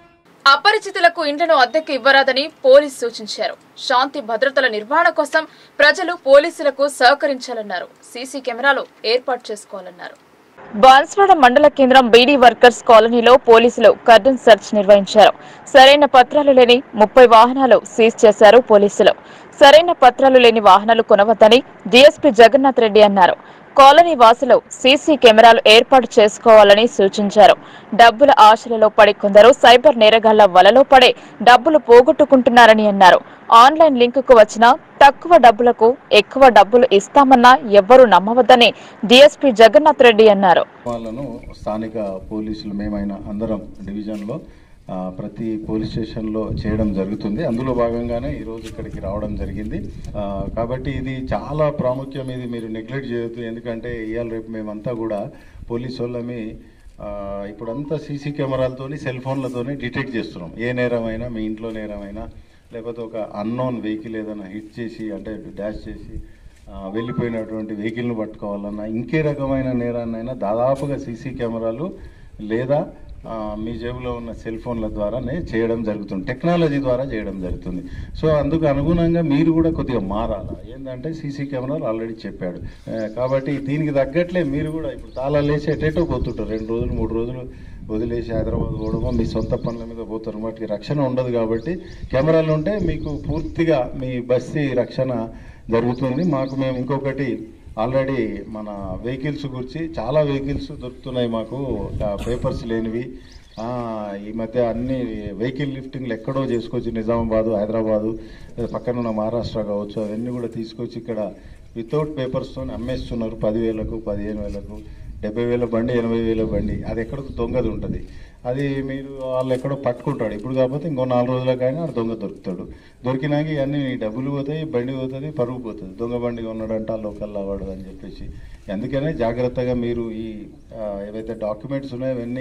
అపరిచితులకు ఇండ్లను అద్దెకు ఇవ్వరాదని పోలీసు సూచించారు శాంతి భద్రతల నిర్వహణ కోసం ప్రజలు పోలీసులకు సహకరించాలన్నారు సీసీ కెమెరాలు ఏర్పాటు చేసుకోవాలన్నారు బాన్స్వాడ మండల కేంద్రం బీడీ వర్కర్స్ కాలనీలో పోలీసులు కర్డన్ సెర్చ్ నిర్వహించారు సరైన పత్రాలు లేని ముప్పై వాహనాలు సీజ్ చేశారు పోలీసులు సరైన పత్రాలు లేని వాహనాలు కొనవద్దని డీఎస్పీ జగన్నాథ్ రెడ్డి అన్నారు కాలనీ వాసులు సీసీ కెమెరాలు ఏర్పాటు చేసుకోవాలని సూచించారు డబ్బుల ఆశలలో పడి కొందరు సైబర్ నేరగాళ్ల వలలో పడే డబ్బులు పోగొట్టుకుంటున్నారని అన్నారు ఆన్లైన్ లింకుకు వచ్చిన తక్కువ డబ్బులకు ఎక్కువ డబ్బులు ఇస్తామన్నా ఎవ్వరూ నమ్మవద్దని డీఎస్పీ జగన్నాథ్ రెడ్డి అన్నారు వాళ్ళను స్థానిక పోలీసులు మేమైనా అందరం డివిజన్లో ఆ, ప్రతి పోలీస్ స్టేషన్లో చేయడం జరుగుతుంది అందులో భాగంగానే ఈరోజు ఇక్కడికి రావడం జరిగింది ఆ, కాబట్టి ఇది చాలా ప్రాముఖ్యం ఇది మీరు నెగ్లెక్ట్ చేయొద్దు ఎందుకంటే ఇవాళ రేపు మేమంతా కూడా పోలీసు వాళ్ళమి ఆ, ఇప్పుడంతా సీసీ కెమెరాలతోని సెల్ ఫోన్లతోని డిటెక్ట్ చేస్తున్నాం ఏ నేరమైనా మీ ఇంట్లో నేరమైనా లేకపోతే ఒక అన్నోన్ వెహికల్ ఏదైనా హిట్ చేసి అంటే డాష్ చేసి ఆ, వెళ్ళిపోయినటువంటి వెహికల్ను పట్టుకోవాలన్నా ఇంకే రకమైన నేరాన్నైనా దాదాపుగా సీసీ కెమెరాలు లేదా ఆ, మీ జేబులో ఉన్న సెల్ ఫోన్ల ద్వారానే చేయడం జరుగుతుంది టెక్నాలజీ ద్వారా చేయడం జరుగుతుంది సో అందుకు అనుగుణంగా మీరు కూడా కొద్దిగా మారాలా ఏంటంటే సీసీ కెమెరాలు ఆల్రెడీ చెప్పాడు ఆ, కాబట్టి దీనికి తగ్గట్లే మీరు కూడా ఇప్పుడు తాళాలు వేసి ఎటేటో పోతుంటారు రెండు రోజులు మూడు రోజులు వదిలేసి హైదరాబాద్ పోవడమో మీ సొంత పనుల మీద పోతారు వాటికి రక్షణ ఉండదు కాబట్టి కెమెరాలు ఉంటే మీకు పూర్తిగా మీ బస్సీ రక్షణ జరుగుతుంది మాకు మేము ఇంకొకటి ఆల్రెడీ మన వెహికల్స్ గురించి చాలా వెహికల్స్ దొరుకుతున్నాయి మాకు పేపర్స్ లేనివి ఆ, ఈ మధ్య అన్ని వెహికల్ లిఫ్టింగ్లు ఎక్కడో చేసుకోవచ్చు నిజామాబాదు హైదరాబాదు లేదా పక్కన ఉన్న మహారాష్ట్ర కావచ్చు అవన్నీ కూడా తీసుకొచ్చి ఇక్కడ వితౌట్ పేపర్స్తో అమ్మేస్తున్నారు పదివేలకు పదిహేను వేలకు డెబ్బై వేల బండి ఎనభై వేల బండి అది ఎక్కడ దొంగది ఉంటుంది అది మీరు వాళ్ళు ఎక్కడో పట్టుకుంటాడు ఇప్పుడు కాకపోతే ఇంకో నాలుగు రోజులకైనా ఆడు దొంగ దొరుకుతాడు దొరికినాక ఇవన్నీ డబ్బులు పోతాయి బండి పోతుంది పరుగు పోతుంది దొంగ బండి ఉన్నాడంట లోకల్ వాడు అని చెప్పేసి అందుకనే జాగ్రత్తగా మీరు ఈ ఆ, ఏవైతే డాక్యుమెంట్స్ ఉన్నాయో అవన్నీ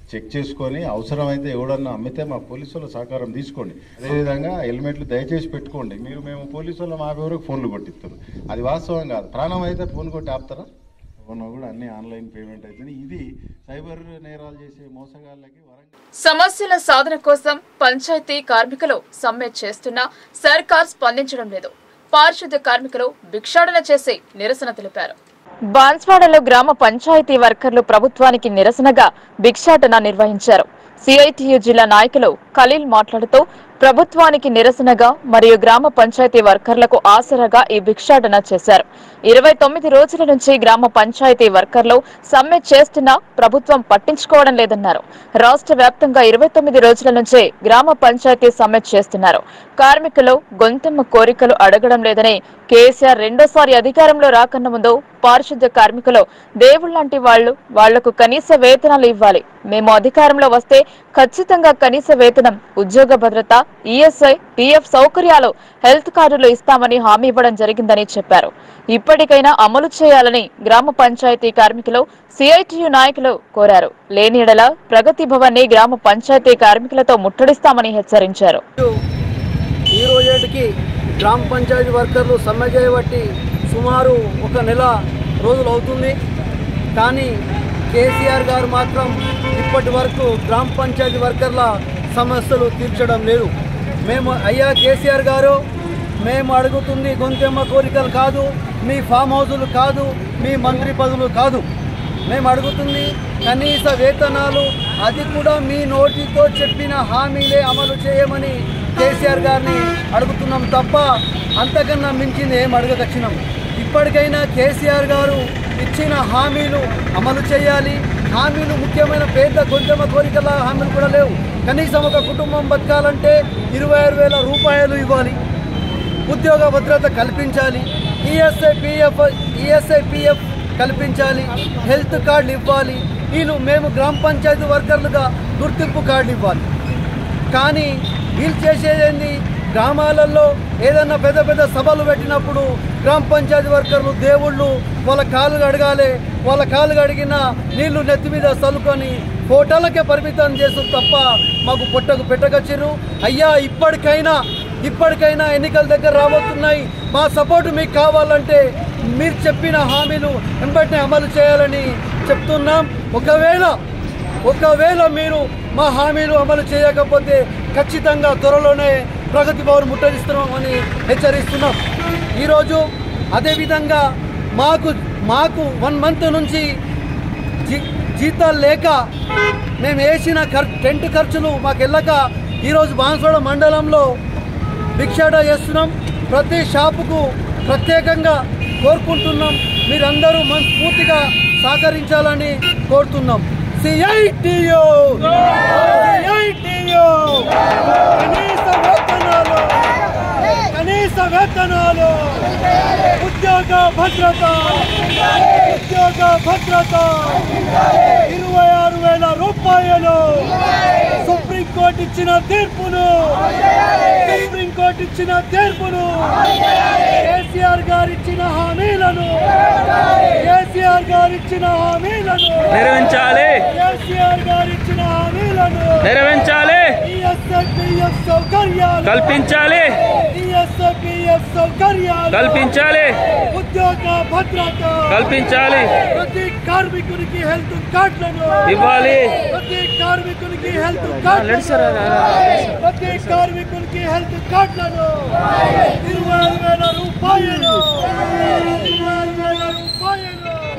చెక్ చేసుకొని అవసరమైతే ఎవడన్నా అమ్మితే మా పోలీసుల సహకారం తీసుకోండి అదేవిధంగా హెల్మెట్లు దయచేసి పెట్టుకోండి మీరు మేము పోలీసులు మా ఎవరికి ఫోన్లు కొట్టిస్తారు అది వాస్తవం కాదు ప్రాణం అయితే ఫోన్ కొట్టి ఆపుతారా ఫోన్ కూడా అన్ని ఆన్లైన్ పేమెంట్ అవుతుంది ఇది సైబర్ నేరాలు చేసే మోసగాళ్ళకి వరంగల్ సమస్యల సాధన కోసం పంచాయతీ కార్మికులు సమ్మె చేస్తున్నా సర్కార్ స్పందించడం లేదు పారిశుద్ధ్య కార్మికులు భిక్షాటన చేసి నిరసన తెలిపారు బాన్స్వాడలో గ్రామ పంచాయతీ వర్కర్లు ప్రభుత్వానికి నిరసనగా భిక్షాటన నిర్వహించారు సిఐటియు జిల్లా నాయకులు ఖలీల్ మాట్లాడుతూ ప్రభుత్వానికి నిరసనగా మరియు గ్రామ పంచాయతీ వర్కర్లకు ఆసరాగా ఈ భిక్షాటన చేశారు ఇరవై తొమ్మిది రోజుల నుంచి గ్రామ పంచాయతీ వర్కర్లు సమ్మె చేస్తున్నా ప్రభుత్వం పట్టించుకోవడం లేదన్నారు రాష్ట్ర వ్యాప్తంగా ఇరవై తొమ్మిది రోజుల నుంచే గ్రామ పంచాయతీ సమ్మె చేస్తున్నారు కార్మికులు గొంతెమ్మ కోరికలు అడగడం లేదని కేసీఆర్ రెండోసారి అధికారంలో రాకన్న ముందు పారిశుద్ధ్య కార్మికులు దేవుళ్లాంటి వాళ్లు వాళ్లకు కనీస వేతనాలు ఇవ్వాలి మేము అధికారంలో వస్తే ఖచ్చితంగా కనీస వేతనం ఉద్యోగ భద్రత ఈఎస్ఐ పిఎఫ్ సౌకర్యాలు హెల్త్ కార్డులు ఇస్తామని హామీ ఇవ్వడం జరిగిందని చెప్పారు ఇప్పటికైనా అమలు చేయాలని గ్రామ పంచాయతీ కార్మికులు సిఐటియు నాయకులు కోరారు లేని ఎడల ప్రగతి భవన్ ని గ్రామ పంచాయతీ కార్మికులతో ముట్టడిస్తామని హెచ్చరించారు ఈ రోజేటికి గ్రామ పంచాయతీ వర్కర్లు సమ్మె చేయబట్టి సుమారు ఒక నెల రోజులు అవుతుంది కానీ కేసీఆర్ గారు మాత్రం ఇప్పటి వరకు గ్రామ పంచాయతీ వర్కర్ల సమస్యలు తీర్చడం లేదు మేము అయ్యా కేసీఆర్ గారు మేము అడుగుతుంది గొంతెమ్మ కోరికలు కాదు మీ ఫామ్ హౌజులు కాదు మీ మంత్రి పదవులు కాదు మేము అడుగుతుంది కనీస వేతనాలు అది కూడా మీ నోటితో చెప్పిన హామీలే అమలు చేయమని కేసీఆర్ గారిని అడుగుతున్నాం తప్ప అంతకన్నా మించింది ఏం అడగదచ్చినాం ఇప్పటికైనా కేసీఆర్ గారు ఇచ్చిన హామీలు అమలు చేయాలి హామీలు ముఖ్యమైన పేద గొంతెమ్మ కోరికల హామీలు కూడా లేవు కనీసం ఒక కుటుంబం బతకాలంటే ఇరవై ఆరు వేల రూపాయలు ఇవ్వాలి ఉద్యోగ భద్రత కల్పించాలి ఈఎస్ఐ పిఎఫ్ ఈఎస్ఐ పిఎఫ్ కల్పించాలి హెల్త్ కార్డులు ఇవ్వాలి వీళ్ళు మేము గ్రామ పంచాయతీ వర్కర్లుగా గుర్తింపు కార్డులు ఇవ్వాలి కానీ వీళ్ళు చేసేదేంది గ్రామాలలో ఏదైనా పెద్ద పెద్ద సభలు పెట్టినప్పుడు గ్రామ పంచాయతీ వర్కర్లు దేవుళ్ళు వాళ్ళ కాళ్ళు కడగాలి వాళ్ళ కాళ్ళు కడిగిన నీళ్లు నెత్తి మీద చల్లుకొని ఫోటోలకే పరిమితం చేస్తారు తప్ప మాకు పొట్టకు పెట్టకొచ్చిర్రు అయ్యా ఇప్పటికైనా ఇప్పటికైనా ఎన్నికల దగ్గర రాబోతున్నాయి మా సపోర్ట్ మీకు కావాలంటే మీరు చెప్పిన హామీలు వెంబటనే అమలు చేయాలని చెప్తున్నాం ఒకవేళ ఒకవేళ మీరు మా హామీలు అమలు చేయకపోతే ఖచ్చితంగా త్వరలోనే ప్రగతి భవన్ ముట్టడిస్తున్నామని హెచ్చరిస్తున్నాం ఈరోజు అదేవిధంగా మాకు మాకు వన్ మంత్ నుంచి జీ- జీతాలు లేక మేము వేసిన ఖర్ టెంట్ ఖర్చులు మాకు వెళ్ళక ఈరోజు బాన్సోడ మండలంలో భిక్షాట చేస్తున్నాం ప్రతి షాపుకు ప్రత్యేకంగా కోరుకుంటున్నాం మీరందరూ మనస్ఫూర్తిగా సహకరించాలని కోరుతున్నాం సిఐటియు సిఐటియు కనీస వేతనాలు కనీస వేతనాలు ఉద్యోగ భద్రత ఉద్యోగ భద్రత ఇరవై ఆరు వేల రూపాయలు సుప్రీంకోర్టు ఇచ్చిన తీర్పును సుప్రీంకోర్టు ఇచ్చిన తీర్పును కేసీఆర్ గారు ఇచ్చిన హామీలను కేసీఆర్ గారు ఇచ్చిన హామీలను నెరవేర్చాలి. కేసీఆర్ గారు ఇచ్చిన హామీలను నెరవేర్చాలి. ఈఎస్ఐపిఎఫ్ సౌకర్యాలు కల్పించాలి. ఈఎస్ఐపిఎఫ్ సౌకర్యాలు కల్పించాలి. ఉద్యోగ భద్రత కల్పించాలి. ప్రతి కార్మికునికి హెల్త్ కార్డులను ఇవ్వాలి. ప్రతి కార్మికునికి హెల్త్ లెట్స్ కార్డులను రా, రా, రా, రా. ప్రతి కార్మికునికి హెల్త్ కార్డులను ఇరవై ఆరు వేల రూపాయలు ఇరవై ఆరు వేల రూపాయలు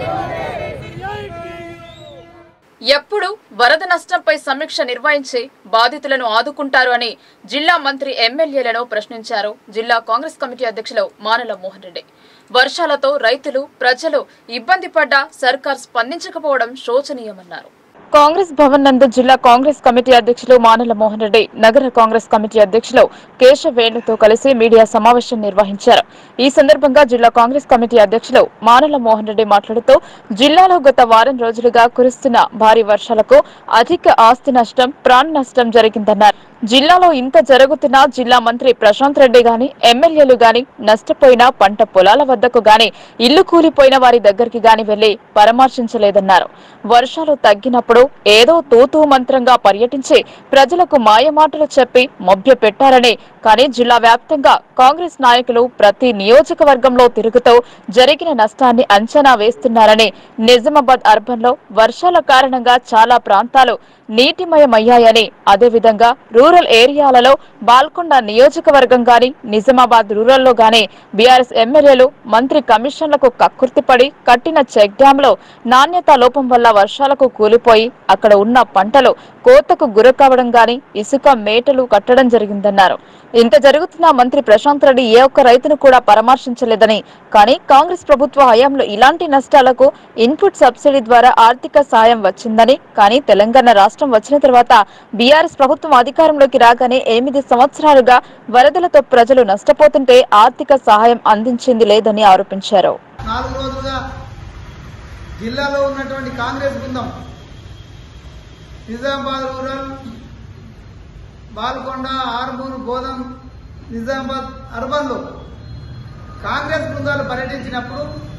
ఎప్పుడు వరద నష్టంపై సమీక్ష నిర్వహించి బాధితులను ఆదుకుంటారు అని జిల్లా మంత్రి ఎమ్మెల్యేలను ప్రశ్నించారు జిల్లా కాంగ్రెస్ కమిటీ అధ్యక్షులు మానల మోహన్ రెడ్డి వర్షాలతో రైతులు ప్రజలు ఇబ్బంది పడ్డా సర్కార్ స్పందించకపోవడం శోచనీయమన్నారు కాంగ్రెస్ భవన్ నందు జిల్లా కాంగ్రెస్ కమిటీ అధ్యక్షులు మానల మోహన్ రెడ్డి నగర కాంగ్రెస్ కమిటీ అధ్యక్షులు కేశవ వేణుతో కలిసి మీడియా సమావేశం నిర్వహించారు ఈ సందర్భంగా జిల్లా కాంగ్రెస్ కమిటీ అధ్యక్షులు మానల మోహన్ రెడ్డి మాట్లాడుతూ జిల్లాలో గత వారం రోజులుగా కురుస్తున్న భారీ వర్షాలకు అధిక ఆస్తి నష్టం ప్రాణ నష్టం జరిగిందన్నారు జిల్లాలో ఇంత జరుగుతున్నా జిల్లా మంత్రి ప్రశాంత్ రెడ్డి గాని ఎమ్మెల్యేలు గాని నష్టపోయిన పంట పొలాల వద్దకు గాని ఇల్లు కూలిపోయిన వారి దగ్గరికి గాని వెళ్లి పరామర్శించలేదన్నారు వర్షాలు తగ్గినప్పుడు ఏదో తూతూ మంత్రంగా పర్యటించి ప్రజలకు మాయమాటలు చెప్పి మభ్య పెట్టారని కానీ జిల్లా వ్యాప్తంగా కాంగ్రెస్ నాయకులు ప్రతి నియోజకవర్గంలో తిరుగుతూ జరిగిన నష్టాన్ని అంచనా వేస్తున్నారని నిజామాబాద్ అర్బన్ లో వర్షాల కారణంగా చాలా ప్రాంతాలు నీటిమయమయ్యాయని అదేవిధంగా రూరల్ ఏరియాలలో బాల్కొండ నియోజకవర్గం గాని నిజామాబాద్ రూరల్లో గాని బీఆర్ఎస్ ఎమ్మెల్యేలు మంత్రి కమిషన్లకు కక్కుర్తిపడి కట్టిన చెక్ డ్యాంలో నాణ్యతా లోపం వల్ల వర్షాలకు కూలిపోయి అక్కడ ఉన్న పంటలు కోతకు గురకావడం గాని ఇసుక మేటలు కట్టడం జరిగిందన్నారు ఇంత జరుగుతున్న మంత్రి ప్రశాంత్ రెడ్డి ఏ ఒక్క రైతును కూడా పరామర్శించలేదని కానీ కాంగ్రెస్ ప్రభుత్వ హయాంలో ఇలాంటి నష్టాలకు ఇన్పుట్ సబ్సిడీ ద్వారా ఆర్థిక సాయం వచ్చిందని కానీ తెలంగాణ రాష్ట్రం వచ్చిన తర్వాత బీఆర్ఎస్ ప్రభుత్వం అధికారంలోకి రాగానే ఎనిమిది సంవత్సరాలుగా వరదలతో ప్రజలు నష్టపోతుంటే ఆర్థిక సహాయం అందించింది లేదని ఆరోపించారు నాలుగు రోజులుగా జిల్లాలో ఉన్నటువంటి కాంగ్రెస్ బృందం నిజామాబాద్ రూరల్ బాల్కొండ ఆర్మూరు గోదం నిజామాబాద్ అర్బన్లో కాంగ్రెస్ బృందాలు పర్యటించినప్పుడు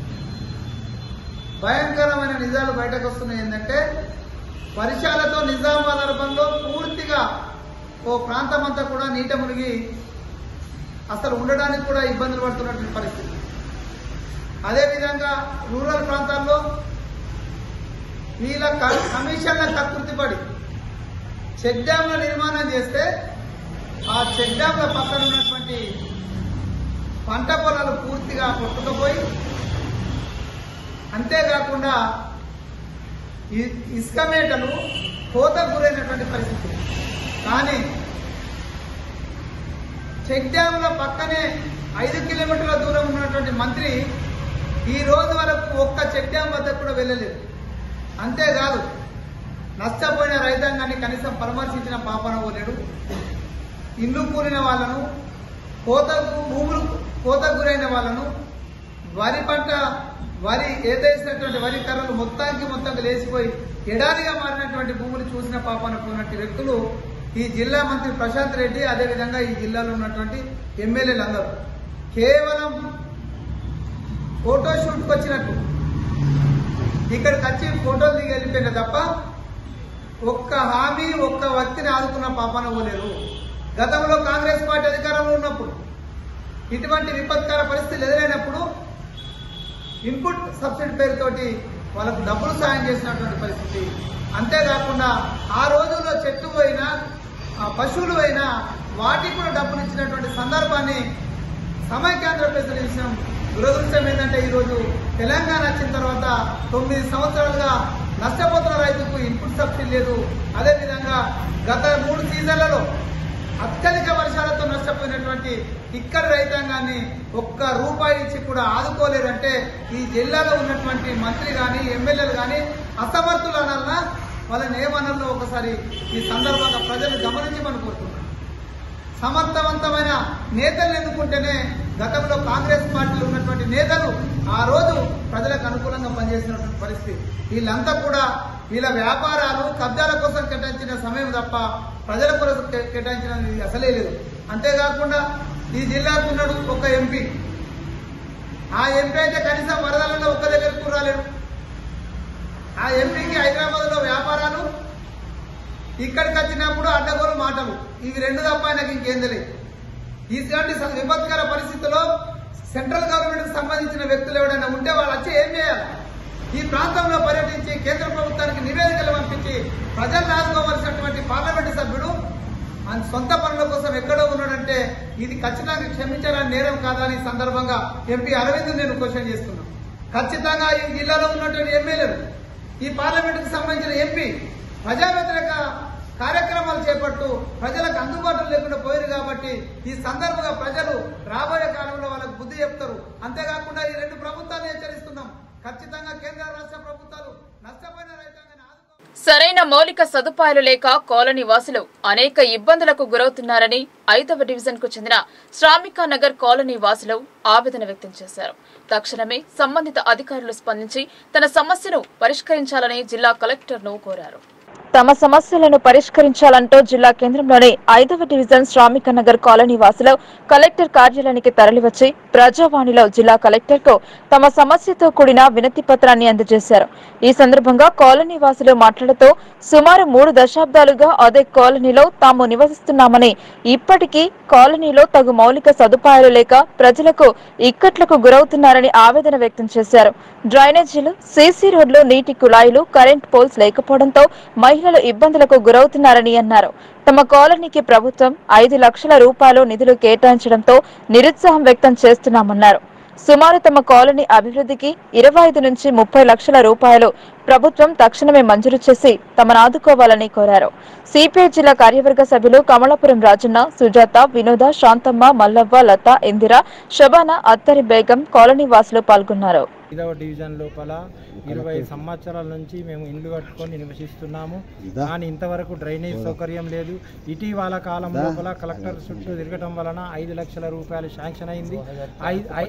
భయంకరమైన నిజాలు బయటకు వస్తున్నాయి ఏంటంటే వర్షాలతో నిజామాబాద్ అర్బన్లో పూర్తిగా ఓ ప్రాంతం అంతా కూడా నీట మునిగి అసలు ఉండడానికి కూడా ఇబ్బందులు పడుతున్నటువంటి పరిస్థితి అదేవిధంగా రూరల్ ప్రాంతాల్లో వీళ్ళ క- కమిషన్ల కకృతిపడి చెక్ డ్యాంల నిర్మాణం చేస్తే ఆ చెక్ డ్యాంల పక్కన ఉన్నటువంటి పంట పొలాలు పూర్తిగా కొట్టుకుపోయి అంతేకాకుండా ఈ- ఇసుక మేటలు కోత గురైనటువంటి పరిస్థితి కానీ చెక్ డ్యాంల పక్కనే ఐదు కిలోమీటర్ల దూరం ఉన్నటువంటి మంత్రి ఈ రోజు వరకు ఒక్క చెక్ డ్యాం వద్దకు కూడా వెళ్ళలేదు అంతేకాదు నష్టపోయిన రైతాంగాన్ని కనీసం పరామర్శించిన పాపన పోలేడు ఇల్లు కూలిన వాళ్ళను కోతకు భూములు కోతకు గురైన వాళ్ళను వరి పంట వరి ఏదేసినటువంటి వరి కర్రలు మొత్తానికి మొత్తంగా లేచిపోయి ఎడారిగా మారినటువంటి భూములు చూసిన పాపనుకున్నటువంటి వ్యక్తులు ఈ జిల్లా మంత్రి ప్రశాంత్ రెడ్డి అదేవిధంగా ఈ జిల్లాలో ఉన్నటువంటి ఎమ్మెల్యేలు అందరూ కేవలం ఫోటో షూట్కి వచ్చినట్టు ఇక్కడికి వచ్చి ఫోటోలు దిగి వెళ్ళిపోయిన తప్ప ఒక్క హామీ ఒక్క వ్యక్తిని ఆదుకున్న పాపన పోలేరు గతంలో కాంగ్రెస్ పార్టీ అధికారంలో ఉన్నప్పుడు ఇటువంటి విపత్కర పరిస్థితులు ఎదురైనప్పుడు ఇన్పుట్ సబ్సిడీ పేరుతోటి వాళ్ళకు డబ్బులు సాయం చేసినటువంటి పరిస్థితి అంతేకాకుండా ఆ రోజుల్లో చెట్టు పోయినా ఆ పశువులు పోయినా వాటికి కూడా డబ్బులు ఇచ్చినటువంటి సందర్భాన్ని సమైక్యాంధ్రప్రదేశ్ విషయం దురదృష్టం ఏంటంటే ఈరోజు తెలంగాణ వచ్చిన తర్వాత తొమ్మిది సంవత్సరాలుగా నష్టపోతున్న రైతుకు ఇన్పుట్ సబ్సిడీ లేదు అదేవిధంగా గత మూడు సీజన్లలో అత్యధిక వర్షాలతో నష్టపోయినటువంటి ఇక్కడి రైతాంగాన్ని ఒక్క రూపాయి ఇచ్చి కూడా ఆదుకోలేదంటే ఈ జిల్లాలో ఉన్నటువంటి మంత్రి కానీ ఎమ్మెల్యేలు కానీ అసమర్థులు అనాలన్నా వాళ్ళని ఏమనాలో ఒకసారి ఈ సందర్భంగా ప్రజలు గమనించమని కోరుతున్నాను సమర్థవంతమైన నేతలు ఎన్నుకుంటేనే గతంలో కాంగ్రెస్ పార్టీలో ఉన్నటువంటి నేతలు ఆ రోజు ప్రజలకు అనుకూలంగా పనిచేసినటువంటి పరిస్థితి వీళ్ళంతా కూడా వీళ్ళ వ్యాపారాలు కబ్జాల కోసం కేటాయించిన సమయం తప్ప ప్రజల కొరకు కే- కేటాయించినది అసలే లేదు అంతేకాకుండా ఈ జిల్లాకు ఉన్నాడు ఒక ఎంపీ ఆ ఎంపీ అయితే కనీసం వరదలలో ఒక్క దగ్గరకు రాలేడు ఆ ఎంపీకి హైదరాబాద్ లో వ్యాపారాలు ఇక్కడికి వచ్చినప్పుడు అడ్డగోలు మాటలు ఇవి రెండు తప్ప ఆయనకి ఇంకేం తెలియదు ఇటువంటి స- విపత్కర పరిస్థితుల్లో సెంట్రల్ గవర్నమెంట్ కి సంబంధించిన వ్యక్తులు ఎవరైనా ఉంటే వాళ్ళు వచ్చి ఏం చేయాలి ఈ ప్రాంతంలో పర్యటించి కేంద్ర ప్రభుత్వానికి నివేదికలు పంపించి ప్రజలు రాసుకోవలసినటువంటి పార్లమెంటు సభ్యుడు ఆయన సొంత పనుల కోసం ఎక్కడో ఉన్నాడంటే ఇది ఖచ్చితంగా క్షమించాలని నేరం కాదా అని ఈ సందర్భంగా ఎంపీ అరవింద్ నేను క్వశ్చన్ చేస్తున్నాను ఖచ్చితంగా ఈ జిల్లాలో ఉన్నటువంటి ఎమ్మెల్యేలు ఈ పార్లమెంటుకు సంబంధించిన ఎంపీ ప్రజా వ్యతిరేక కార్యక్రమాలు చేపడుతూ ప్రజలకు అందుబాటులో లేకుండా పోయారు కాబట్టి ఈ సందర్భంగా ప్రజలు రాబోయే కాలంలో వాళ్ళకు బుద్ధి చెప్తారు అంతేకాకుండా ఈ రెండు ప్రభుత్వాలు హెచ్చరిస్తున్నాం ఖచ్చితంగా కేంద్ర రాష్ట్ర ప్రభుత్వాలు నష్టపోయిన రైతాంగాన్ని సరైన మౌలిక సదుపాయాలు లేక కాలనీ వాసులు అనేక ఇబ్బందులకు గురవుతున్నారని ఐదవ డివిజన్ కు చెందిన శ్రామిక నగర్ కాలనీ వాసులు ఆవేదన వ్యక్తం చేశారు తక్షణమే సంబంధిత అధికారులు స్పందించి తన సమస్యను పరిష్కరించాలని జిల్లా కలెక్టర్ ను కోరారు తమ సమస్యలను పరిష్కరించాలంటూ జిల్లా కేంద్రంలోని ఐదవ డివిజన్ శ్రామిక నగర్ కాలనీ వాసులు కలెక్టర్ కార్యాలయానికి తరలివచ్చి ప్రజావాణిలో జిల్లా కలెక్టర్ కు తమ సమస్యతో కూడిన వినతి పత్రాన్ని అందజేశారు ఈ సందర్భంగా కాలనీ వాసులు మాట్లాడుతూ సుమారు మూడు దశాబ్దాలుగా అదే కాలనీలో తాము నివసిస్తున్నామని ఇప్పటికీ కాలనీలో తగు మౌలిక సదుపాయాలు లేక ప్రజలకు ఇక్కట్లకు గురవుతున్నారని ఆవేదన వ్యక్తం చేశారు డ్రైనేజీలు సీసీ రోడ్లు నీటి కుళాయిలు కరెంట్ పోల్స్ లేకపోవడంతో మహిళలు ఇబ్బందులకు గురవుతున్నారని అన్నారు తమ కాలనీకి ప్రభుత్వం ఐదు లక్షల రూపాయలు నిధులు కేటాయించడంతో నిరుత్సాహం వ్యక్తం చేస్తున్నామన్నారు సుమారు తమ కాలనీ అభివృద్ధికి ఇరవై ఐదు నుంచి ముప్పై లక్షల రూపాయలు ప్రభుత్వం తక్షణమే మంజూరు చేసి తమను ఆదుకోవాలని కోరారు సిపిఐ జిల్లా కార్యవర్గ సభ్యులు కమలాపురం రాజన్న సుజాత వినోద శాంతమ్మ మల్లవ్వ లత ఇందిర శబానా అత్తరి బేగం కాలనీ వాసులు పాల్గొన్నారు ఐదవ డివిజన్ లోపల ఇరవై సంవత్సరాల నుంచి మేము ఇండ్లు కట్టుకొని నివసిస్తున్నాము కానీ ఇంతవరకు డ్రైనేజ్ సౌకర్యం లేదు ఇటీవల కాలం లోపల కలెక్టర్ చుట్టూ తిరగటం వలన ఐదు లక్షల రూపాయలు శాంక్షన్ అయింది ఐ- ఐ-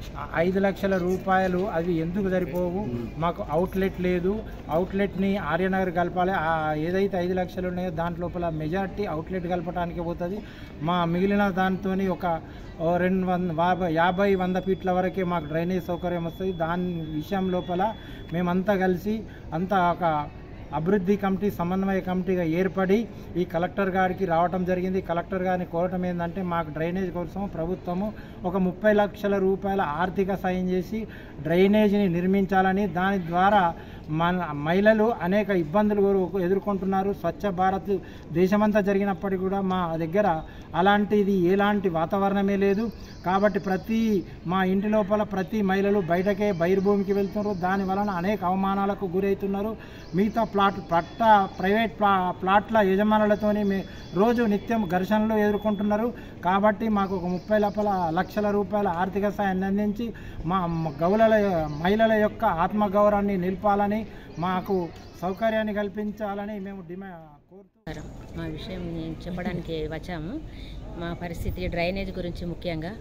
ఐదు లక్షల రూపాయలు అవి ఎందుకు సరిపోవు మాకు అవుట్లెట్ లేదు అవుట్లెట్ని ఆర్యనగర్ కలపాలి ఆ ఏదైతే ఐదు లక్షలు ఉన్నాయో దాంట్ లోపల మెజారిటీ అవుట్లెట్ కలపడానికి పోతుంది మా మిగిలిన దాంతో ఒక ఓ రెండు వంద వా- యాభై వంద ఫీట్ల వరకే మాకు డ్రైనేజ్ సౌకర్యం వస్తుంది దాని విషయం లోపల మేమంతా కలిసి అంతా ఒక అభివృద్ధి కమిటీ సమన్వయ కమిటీగా ఏర్పడి ఈ కలెక్టర్ గారికి రావటం జరిగింది కలెక్టర్ గారిని కోరటం ఏంటంటే మాకు డ్రైనేజ్ కోసం ప్రభుత్వము ఒక ముప్పై లక్షల రూపాయల ఆర్థిక సాయం చేసి డ్రైనేజీని నిర్మించాలని దాని ద్వారా మన మహిళలు అనేక ఇబ్బందులు ఎదురు- ఎదుర్కొంటున్నారు స్వచ్ఛ భారత్ దేశమంతా జరిగినప్పటికీ కూడా మా దగ్గర అలాంటిది ఎలాంటి వాతావరణమే లేదు కాబట్టి ప్రతి మా ఇంటి లోపల ప్రతి మహిళలు బయటకే బహిర్భూమికి వెళ్తున్నారు దాని వలన అనేక అవమానాలకు గురవుతున్నారు మిగతా ప్లాట్ పట్ట ప్రైవేట్ ప్లా ప్లాట్ల యజమానులతోని మే రోజు నిత్యం ఘర్షణలు ఎదుర్కొంటున్నారు కాబట్టి మాకు ఒక ముప్పై లోపల లక్షల రూపాయల ఆర్థిక సాయాన్ని అందించి మా మ- గౌలల మహిళల యొక్క ఆత్మగౌరవాన్ని నిలపాలని మాకు సౌకర్యాన్ని కల్పించాలని మేము డిమాండ్ కోరుతూ మా విషయం నేను చెప్పడానికి వచ్చాము మా పరిస్థితి డ్రైనేజ్ గురించి ముఖ్యంగా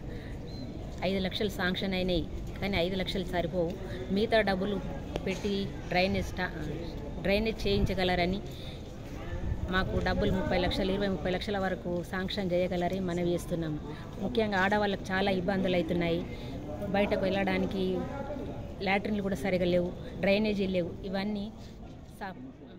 ఐదు లక్షలు శాంక్షన్ అయినాయి కానీ ఐదు లక్షలు సరిపోవు మిగతా డబ్బులు పెట్టి డ్రైనేజ్ స్టా డ్రైనేజ్ చేయించగలరని మాకు డబ్బులు ముప్పై లక్షలు ఇరవై ముప్పై లక్షల వరకు శాంక్షన్ చేయగలరని మనవి చేస్తున్నాము ముఖ్యంగా ఆడవాళ్ళకి చాలా ఇబ్బందులు అవుతున్నాయి బయటకు వెళ్ళడానికి లాట్రిన్లు కూడా సరిగా లేవు డ్రైనేజీ లేవు ఇవన్నీ సా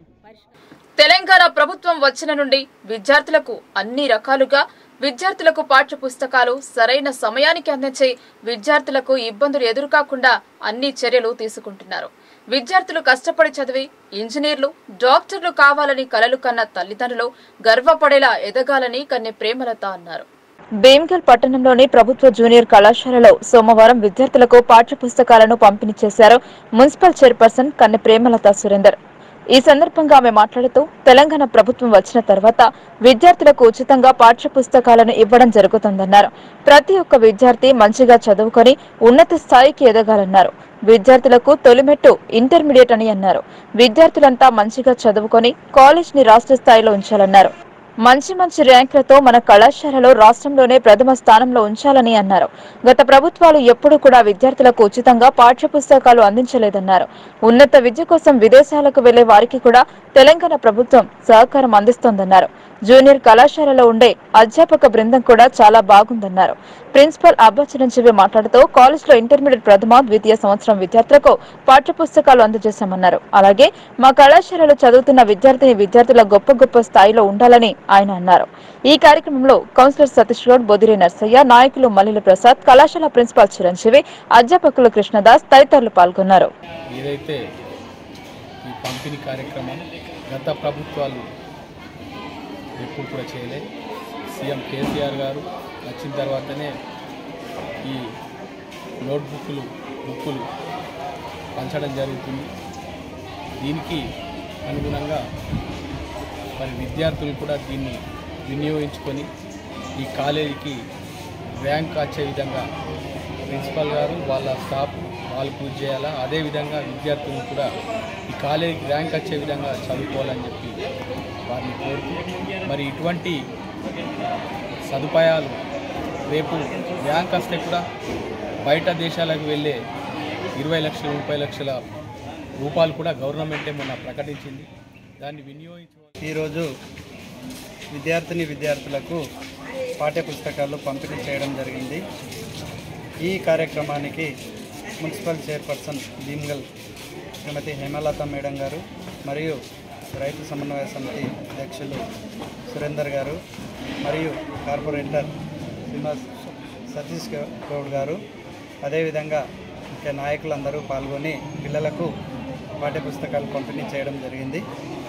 తెలంగాణ ప్రభుత్వం వచ్చిన నుండి విద్యార్థులకు అన్ని రకాలుగా విద్యార్థులకు పాఠ్య పుస్తకాలు సరైన సమయానికి అందించి విద్యార్థులకు ఇబ్బందులు ఎదురుకాకుండా అన్ని చర్యలు తీసుకుంటున్నారు విద్యార్థులు కష్టపడి చదివి ఇంజనీర్లు డాక్టర్లు కావాలని కలలు కన్న తల్లిదండ్రులు గర్వపడేలా ఎదగాలని కన్నె ప్రేమలత అన్నారు భీమ్గల్ పట్టణంలోని ప్రభుత్వ జూనియర్ కళాశాలలో సోమవారం విద్యార్థులకు పాఠ్య పుస్తకాలను పంపిణీ చేశారు మున్సిపల్ చైర్పర్సన్ కన్నె ప్రేమలత సురేందర్ ఈ సందర్భంగా ఆమె మాట్లాడుతూ తెలంగాణ ప్రభుత్వం వచ్చిన తర్వాత విద్యార్థులకు ఉచితంగా పాఠ్య పుస్తకాలను ఇవ్వడం జరుగుతుందన్నారు ప్రతి ఒక్క విద్యార్థి మంచిగా చదువుకొని ఉన్నత స్థాయికి ఎదగాలన్నారు విద్యార్థులకు తొలిమెట్టు ఇంటర్మీడియట్ అని అన్నారు విద్యార్థులంతా మంచిగా చదువుకొని కాలేజ్ ని రాష్ట్ర స్థాయిలో ఉంచాలన్నారు మంచి మంచి ర్యాంకులతో మన కళాశాలలో రాష్ట్రంలోనే ప్రథమ స్థానంలో ఉంచాలని అన్నారు గత ప్రభుత్వాలు ఎప్పుడూ కూడా విద్యార్థులకు ఉచితంగా పాఠ్య పుస్తకాలు అందించలేదన్నారు ఉన్నత విద్య కోసం విదేశాలకు వెళ్లే వారికి కూడా తెలంగాణ ప్రభుత్వం సహకారం అందిస్తోందన్నారు జూనియర్ కళాశాలలో ఉండే అధ్యాపక బృందం కూడా చాలా బాగుందన్నారు ప్రిన్సిపల్ అబ్బా చిరంజీవి మాట్లాడుతూ కాలేజ్లో ఇంటర్మీడియట్ ప్రథమ ద్వితీయ సంవత్సరం విద్యార్థులకు పాఠ్య పుస్తకాలు అందజేశామన్నారు అలాగే మా కళాశాలలో చదువుతున్న విద్యార్థిని విద్యార్థుల గొప్ప గొప్ప స్థాయిలో ఉండాలని ఆయన అన్నారు ఈ కార్యక్రమంలో కౌన్సిలర్ సతీష్ గౌడ్ బొదిరి నర్సయ్య నాయకులు మల్లిల ప్రసాద్ కళాశాల ప్రిన్సిపాల్ చిరంజీవి అధ్యాపకులు కృష్ణదాస్ తదితరులు పాల్గొన్నారు ఏదైతే ఈ పంపిణీ కార్యక్రమం గత ప్రభుత్వాలు ఎప్పుడు కూడా చేయలేదు సీఎం కేసీఆర్ గారు వచ్చిన తర్వాతనే ఈ నోట్బుక్లు బుక్కులు పంచడం జరుగుతుంది దీనికి అనుగుణంగా మరి విద్యార్థులు కూడా దీన్ని వినియోగించుకొని ఈ కాలేజీకి ర్యాంక్ వచ్చే విధంగా ప్రిన్సిపల్ గారు వాళ్ళ స్టాఫ్ వాళ్ళు కృషి చేయాలా అదేవిధంగా విద్యార్థులు కూడా ఈ కాలేజీకి ర్యాంక్ వచ్చే విధంగా చదువుకోవాలని చెప్పి వారిని కోరుతూ మరి ఇటువంటి సదుపాయాలు రేపు ర్యాంక్ వస్తే కూడా బయట దేశాలకు వెళ్ళే ఇరవై లక్షల ముప్పై లక్షల రూపాయలు కూడా గవర్నమెంటే మొన్న ప్రకటించింది దాన్ని వినియోగించు ఈరోజు విద్యార్థిని విద్యార్థులకు పాఠ్య పుస్తకాలు పంపిణీ చేయడం జరిగింది ఈ కార్యక్రమానికి municipal chairperson Bheemgal Shrimati Hemalatha madam garu మరియు రైతు సమన్వయ సమితి అధ్యక్షులు సురేందర్ గారు మరియు కార్పొరేటర్ శ్రీనివాస్ సతీష్ గౌడ్ గారు అదేవిధంగా ముఖ్య నాయకులందరూ పాల్గొని పిల్లలకు పాఠ్యపుస్తకాలు పంపిణీ చేయడం జరిగింది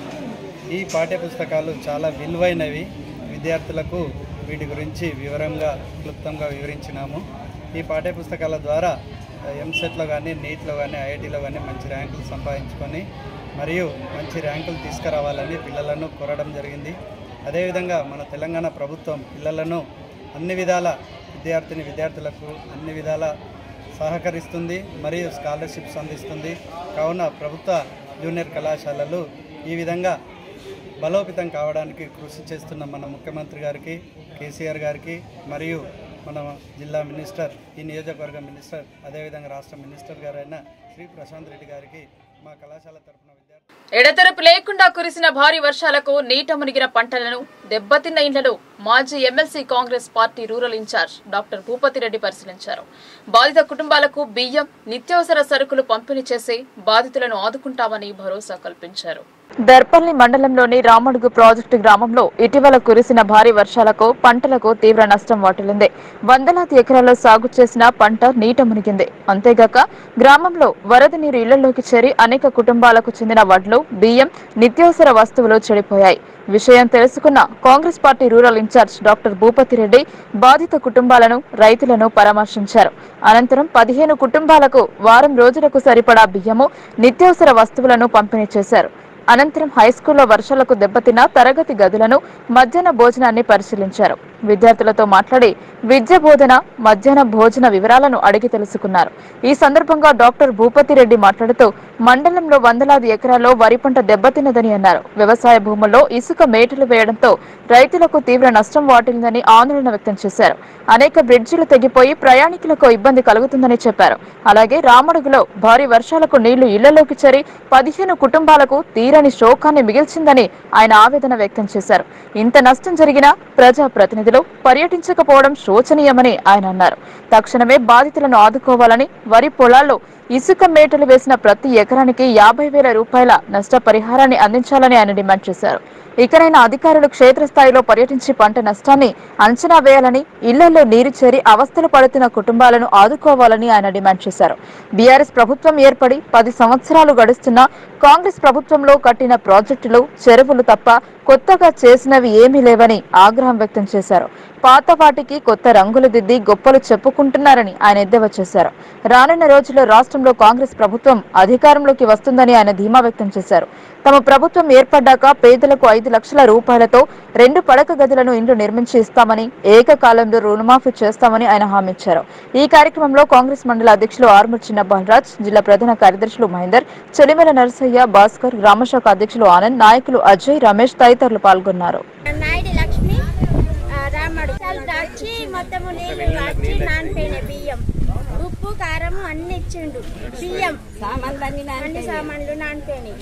ఈ పాఠ్యపుస్తకాలు చాలా విలువైనవి విద్యార్థులకు వీటి గురించి వివరంగా క్లుప్తంగా వివరించినాము ఈ పాఠ్యపుస్తకాల ద్వారా ఎంసెట్లో కానీ నీట్లో కానీ ఐఐటీలో కానీ మంచి ర్యాంకులు సంపాదించుకొని మరియు మంచి ర్యాంకులు తీసుకురావాలని పిల్లలను కోరడం జరిగింది అదేవిధంగా మన తెలంగాణ ప్రభుత్వం పిల్లలను అన్ని విధాల విద్యార్థిని విద్యార్థులకు అన్ని విధాల సహకరిస్తుంది మరియు స్కాలర్షిప్స్ అందిస్తుంది కావున ప్రభుత్వ జూనియర్ కళాశాలలు ఈ విధంగా బలోపేతం కావడానికి కృషి చేస్తున్న మన ముఖ్యమంత్రి గారికి కేసీఆర్ గారికి మరియు మన జిల్లా మినిస్టర్ ఈ నియోజకవర్గ మినిస్టర్ అదేవిధంగా రాష్ట్ర మినిస్టర్ గారైన శ్రీ ప్రశాంత్ రెడ్డి గారికి మా కళాశాల తరఫున ఎడతెరపు లేకుండా కురిసిన భారీ వర్షాలకు నీట మునిగిన పంటలను దెబ్బతిన్న ఇండ్లను మాజీ MLC Congress party rural incharge doctor Bhupathireddy పరిశీలించారు బాధిత కుటుంబాలకు బియ్యం నిత్యావసర సరుకులు పంపిణీ చేసి బాధితులను ఆదుకుంటామని భరోసా కల్పించారు దర్పల్లి మండలంలోని రామడుగు ప్రాజెక్టు గ్రామంలో ఇటీవల కురిసిన భారీ వర్షాలకు పంటలకు తీవ్ర నష్టం వాటిల్లింది వందలాది ఎకరాల్లో సాగు చేసిన పంట నీట మునిగింది అంతేగాక గ్రామంలో వరద నీరు ఇళ్లలోకి చేరి అనేక కుటుంబాలకు చెందిన వడ్లు బియ్యం నిత్యావసర వస్తువులు చెడిపోయాయి విషయం తెలుసుకున్న Congress party rural incharge doctor Bhupathireddy బాధిత కుటుంబాలను రైతులను పరామర్శించారు అనంతరం పదిహేను కుటుంబాలకు వారం రోజులకు సరిపడా బియ్యము నిత్యావసర వస్తువులను పంపిణీ చేశారు అనంతరం హైస్కూల్లో వర్షాలకు దెబ్బతిన్న తరగతి గదులను మధ్యాహ్న భోజనాన్ని పరిశీలించారు విద్యార్థులతో మాట్లాడి విద్య బోధన మధ్యాహ్న భోజన వివరాలను అడిగి తెలుసుకున్నారు ఈ సందర్భంగా డాక్టర్ భూపతి రెడ్డి మాట్లాడుతూ మండలంలో వందలాది ఎకరాల్లో వరి పంట దెబ్బతిన్నదని అన్నారు వ్యవసాయ భూముల్లో ఇసుక మేటలు వేయడంతో రైతులకు తీవ్ర నష్టం వాటిల్లిందని ఆందోళన వ్యక్తం చేశారు అనేక బ్రిడ్జిలు తెగిపోయి ప్రయాణికులకు ఇబ్బంది కలుగుతుందని చెప్పారు అలాగే రామడుగులో భారీ వర్షాలకు నీళ్లు ఇళ్లలోకి చేరి పదిహేను కుటుంబాలకు తీరని శోకాన్ని మిగిల్చిందని ఆయన ఆవేదన వ్యక్తం చేశారు ఇంత నష్టం జరిగినా ప్రజా ప్రతినిధులు పర్యటించకపోవడం శోచనీయమని ఆయన అన్నారు తక్షణమే బాధితులను ఆదుకోవాలని వరి పొలాల్లో ఇసుక మేటలు వేసిన ప్రతి ఎకరానికి యాభై వేల రూపాయల నష్టపరిహారాన్ని అందించాలని ఆయన డిమాండ్ చేశారు ఇకనైనా అధికారులు క్షేత్రస్థాయిలో పర్యటించి పంట నష్టాన్ని అంచనా వేయాలని ఇళ్లలో నీరు చేరి అవస్థలు పడుతున్న కుటుంబాలను ఆదుకోవాలని ఆయన డిమాండ్ చేశారు బీఆర్ఎస్ ప్రభుత్వం ఏర్పడి పది సంవత్సరాలు గడుస్తున్నా కాంగ్రెస్ ప్రభుత్వంలో కట్టిన ప్రాజెక్టులు చెరువులు తప్ప కొత్తగా చేసినవి ఏమీ లేవని ఆగ్రహం వ్యక్తం చేశారు పాత వాటికి కొత్త రంగులు దిద్ది గొప్పలు చెప్పుకుంటున్నారని ఆయన ఎద్దేవా చేశారు రానున్న రోజుల్లో రాష్ట్రంలో కాంగ్రెస్ ప్రభుత్వం అధికారంలోకి వస్తుందని ఆయన ధీమా వ్యక్తం చేశారు తమ ప్రభుత్వం ఏర్పడ్డాక పేదలకు ఐదు లక్షల రూపాయలతో రెండు పడక గదులను ఇండ్లు నిర్మించి ఇస్తామని ఏకకాలంలో రుణమాఫీ చేస్తామని ఆయన హామీ ఇచ్చారు ఈ కార్యక్రమంలో కాంగ్రెస్ మండల అధ్యక్షులు ఆర్మూర్ చిన్న బాలరాజ్ జిల్లా ప్రధాన కార్యదర్శులు మహేందర్ చెలిమెల నరసయ్య భాస్కర్ గ్రామశాఖ అధ్యక్షులు ఆనంద్ నాయకులు అజయ్ రమేష్ తదితరులు పాల్గొన్నారు నాయుడు లక్ష్మి ఆ, రాముడు చాలా వచ్చి మొత్తం నీళ్ళు వచ్చి నానిపోయిన బియ్యం ఉప్పు కారం అన్ని ఇచ్చిండు బియ్యం సామాన్లు అన్ని అన్ని సామాన్లు నానిపోయినాయి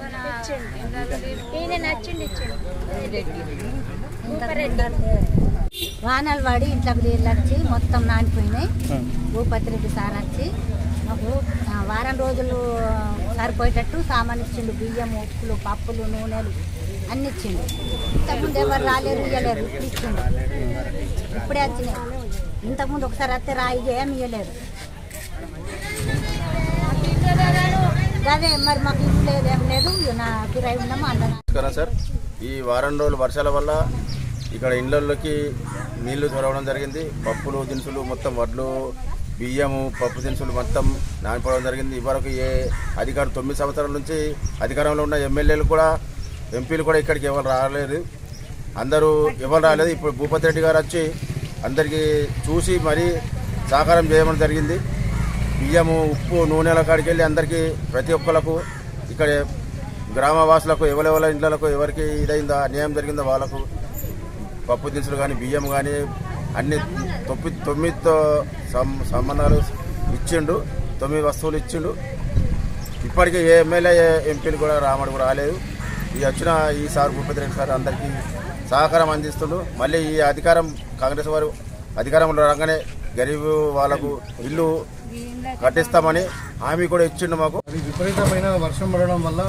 ఇచ్చిండు ఈయన నచ్చిండు ఇచ్చిండు భూపరెడ్డి వానలు పడి ఇంట్లోకి నీళ్ళు వచ్చి మొత్తం నానిపోయినాయి భూపతి రెడ్డి సార్ వచ్చి మాకు ఆ, వారం రోజులు సరిపోయేటట్టు సామాన్ ఇచ్చిండు బియ్యం ఉప్పులు పప్పులు నూనెలు అన్ని ఇచ్చిండు ఇంతకుముందు ఎవరు రాలేరు ఇయ్యలేరు ఇప్పుడు ఇచ్చిండు ఇప్పుడే వచ్చినాయి ఇంతకుముందు ఒకసారి వస్తే రాయి ఏమి ఇయ్యలేరు అదే మరి మాకు ఇల్లు లేదు ఏం లేదు నా కిరాయి ఉన్నాము అందరం నమస్కారం సార్ ఈ వారం రోజులు వర్షాల వల్ల ఇక్కడ ఇళ్ళల్లోకి నీళ్లు చొరవడం జరిగింది పప్పులు దినుసులు మొత్తం వడ్లు బియ్యము పప్పు దినుసులు మొత్తం నానిపోవడం జరిగింది ఇవరకు ఏ అధికారం తొమ్మిది సంవత్సరాల నుంచి అధికారంలో ఉన్న ఎమ్మెల్యేలు కూడా ఎంపీలు కూడా ఇక్కడికి ఎవరు రాలేదు అందరూ ఎవరు రాలేదు ఇప్పుడు భూపతి రెడ్డి గారు వచ్చి అందరికీ చూసి మరీ సహకారం చేయడం జరిగింది బియ్యము ఉప్పు నూనెల కాడికి వెళ్ళి అందరికీ ప్రతి ఒక్కరికి ఇక్కడ గ్రామవాసులకు ఎవరెవరి ఇండ్లకు ఎవరికి ఇదైందో అన్యాయం జరిగిందో వాళ్ళకు పప్పు దినుసులు కానీ బియ్యం కానీ అన్ని తొమ్మిది తొమ్మిదితో సం సంబంధాలు ఇచ్చిండు తొమ్మిది వస్తువులు ఇచ్చిండు ఇప్పటికీ ఏ ఎమ్మెల్యే ఏ ఎంపీలు కూడా రామడుగు రాలేదు ఈ వచ్చిన ఈ సార్ భూపతి రెడ్డి సార్ అందరికీ సహకారం అందిస్తుండు మళ్ళీ ఈ అధికారం కాంగ్రెస్ వారు అధికారంలో రాగానే గరీబు వాళ్ళకు ఇల్లు కట్టిస్తామని హామీ కూడా ఇచ్చిండు మాకు అది విపరీతమైన వర్షం పడడం వల్ల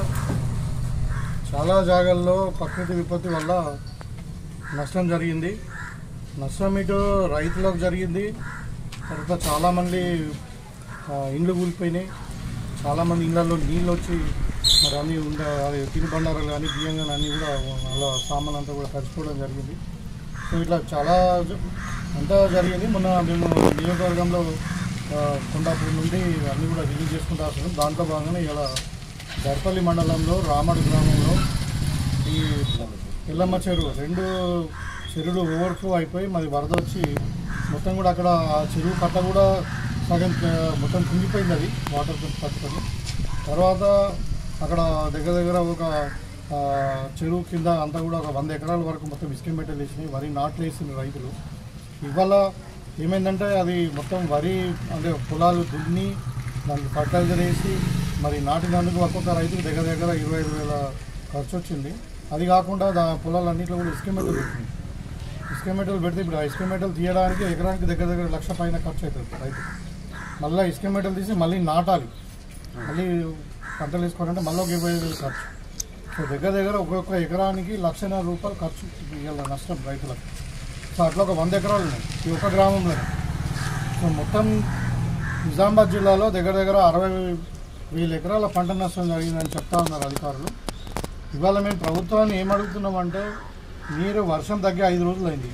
చాలా జాగాల్లో ప్రకృతి విపత్తి వల్ల నష్టం జరిగింది నష్టం ఇటు రైతులకు జరిగింది తర్వాత చాలామంది ఆ, ఇండ్లు కూలిపోయినాయి చాలామంది ఇళ్ళల్లో నీళ్ళు వచ్చి మరి అన్నీ ఉండ అవి తినుబండారాలు కానీ బియ్యం కానీ అన్నీ కూడా అలా సామాన్ అంతా కూడా తడిచిపోవడం జరిగింది సో ఇట్లా చాలా జ- అంతా జరిగింది మొన్న మేము నియోజకవర్గంలో ఆ, కొండాపూర్ నుండి అన్నీ కూడా రిలీజ్ చేసుకుంటూ వస్తున్నాం దాంట్లో భాగంగానే ఇలా దర్పల్లి మండలంలో రామడు గ్రామంలో ఈ పిల్లమ్మ చెరువు రెండు చెరువులు ఓవర్ఫ్లో అయిపోయి మరి వరద వచ్చి మొత్తం కూడా అక్కడ ఆ చెరువు కట్ట కూడా సగం ఆ, మొత్తం కుంగిపోయింది అది వాటర్ పట్టుకొని తర్వాత అక్కడ దగ్గర దగ్గర ఒక ఆ, చెరువు కింద అంతా కూడా ఒక వంద ఎకరాల వరకు మొత్తం ఇసుక మెట్టలు వేసినాయి వరి నాట్లు వేసిన రైతులు ఇవాళ ఏమైందంటే అది మొత్తం వరి అంటే పొలాలు దున్ని దానికి ఫర్టిలైజర్ వేసి మరి నాటినందుకు ఒక్కొక్క రైతుకు దగ్గర దగ్గర ఇరవై ఐదు వేల ఖర్చు వచ్చింది అది కాకుండా దా పొలాలన్నింటిలో కూడా ఇసుక మెట్టలు పెట్టింది ఇసుక మెట్టలు పెడితే ఇప్పుడు ఆ ఇసుక మెట్టలు తీయడానికి ఎకరానికి దగ్గర దగ్గర లక్ష పైన ఖర్చు అవుతుంది రైతు మళ్ళీ ఇసుక మెట్టలు తీసి మళ్ళీ నాటాలి మళ్ళీ పంటలు వేసుకోవాలంటే మళ్ళీ ఒక ఇరవై ఐదు వేలు ఖర్చు సో దగ్గర దగ్గర ఒక్కొక్క ఎకరానికి లక్షన్నర రూపాయలు ఖర్చు ఇవాళ నష్టం రైతులకు సో అట్లా ఒక వంద ఎకరాలు ఉన్నాయి ఈ ఒక్క గ్రామంలోనే సో మొత్తం నిజామాబాద్ జిల్లాలో దగ్గర దగ్గర అరవై వేల ఎకరాల పంట నష్టం జరిగిందని చెప్తా ఉన్నారు అధికారులు ఇవాళ మేము ప్రభుత్వాన్ని ఏం అడుగుతున్నామంటే మీరు వర్షం తగ్గి ఐదు రోజులు అయింది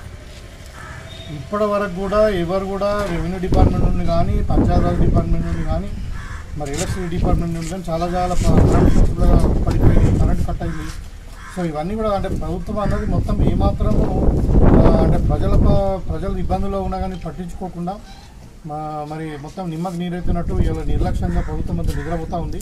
ఇప్పటి వరకు కూడా ఎవరు కూడా రెవెన్యూ డిపార్ట్మెంట్ నుండి కానీ పంచాయతీరాజ్ డిపార్ట్మెంట్ నుండి కానీ మరి ఎలక్ట్రిసిటీ డిపార్ట్మెంట్ నుండి కానీ చాలా చాలా ప- కరెంట్ షాపులు పడిపోయింది కరెంట్ కట్ అయింది సో ఇవన్నీ కూడా అంటే ప్రభుత్వం అన్నది మొత్తం ఏమాత్రము ఆ, అంటే ప్రజల ప- ప్రజలు ఇబ్బందుల్లో ఉన్నా కానీ పట్టించుకోకుండా మా మరి మొత్తం నిమ్మకు నీరెత్తినట్టు ఇలా నిర్లక్ష్యంగా ప్రభుత్వం అంతా నిద్రపోతూ ఉంది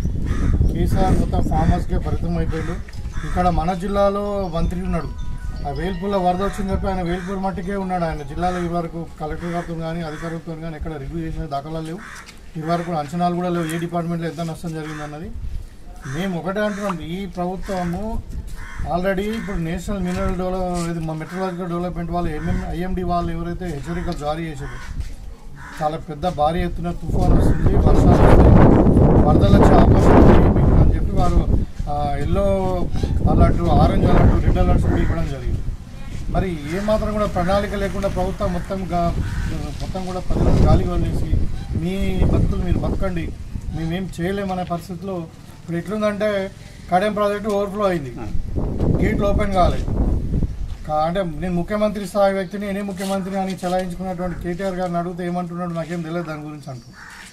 కేసీఆర్ మొత్తం ఫార్మర్స్కే పరితం అయిపోయాడు ఇక్కడ మన జిల్లాలో మంత్రి ఉన్నాడు ఆ వేల్పూర్లో వరద వచ్చింది చెప్పి ఆయన వేల్పూర్ మట్టికే ఉన్నాడు ఆయన జిల్లాలో ఈ వరకు కలెక్టర్ గారితో కానీ అధికారులతో కానీ ఎక్కడ రివ్యూ చేసిన దాఖలాలు లేవు ఈ వరకు అంచనాలు కూడా లేవు ఏ డిపార్ట్మెంట్లో ఎంత నష్టం జరిగింది అన్నది మేము ఒకటే అంటున్నాం ఈ ప్రభుత్వము ఆల్రెడీ ఇప్పుడు నేషనల్ మినరల్ డెవలప్ ఇది మెట్రలాజికల్ డెవలప్మెంట్ వాళ్ళు ఎంఎం ఐఎండి వాళ్ళు ఎవరైతే హెచ్చరికలు జారీ చేశారు చాలా పెద్ద భారీ ఎత్తున తుఫాన్ వస్తుంది వర్షాలు వస్తాయి వరదలు వచ్చే అవకాశం ఉంది మీకు అని చెప్పి వారు yellow alert orange alert red alerts కూడా ఇవ్వడం జరిగింది మరి ఏ మాత్రం కూడా ప్రణాళిక లేకుండా ప్రభుత్వం మొత్తం గా- మొత్తం కూడా ప్రజలను గాలికి వదిలేసి మీ బతుకులు మీరు బతకండి మేమేం చేయలేమనే పరిస్థితిలో ఇప్పుడు ఎట్లుందంటే కడెం ప్రాజెక్టు ఓవర్ఫ్లో అయింది గేట్లు ఓపెన్ కాలేదు కా- అంటే నేను ముఖ్యమంత్రి స్థాయి వ్యక్తిని నేనే ముఖ్యమంత్రి అని చలాయించుకున్నటువంటి కేటీఆర్ గారిని అడిగితే ఏమంటున్నాడు నాకేం తెలియదు దాని గురించి అంటూ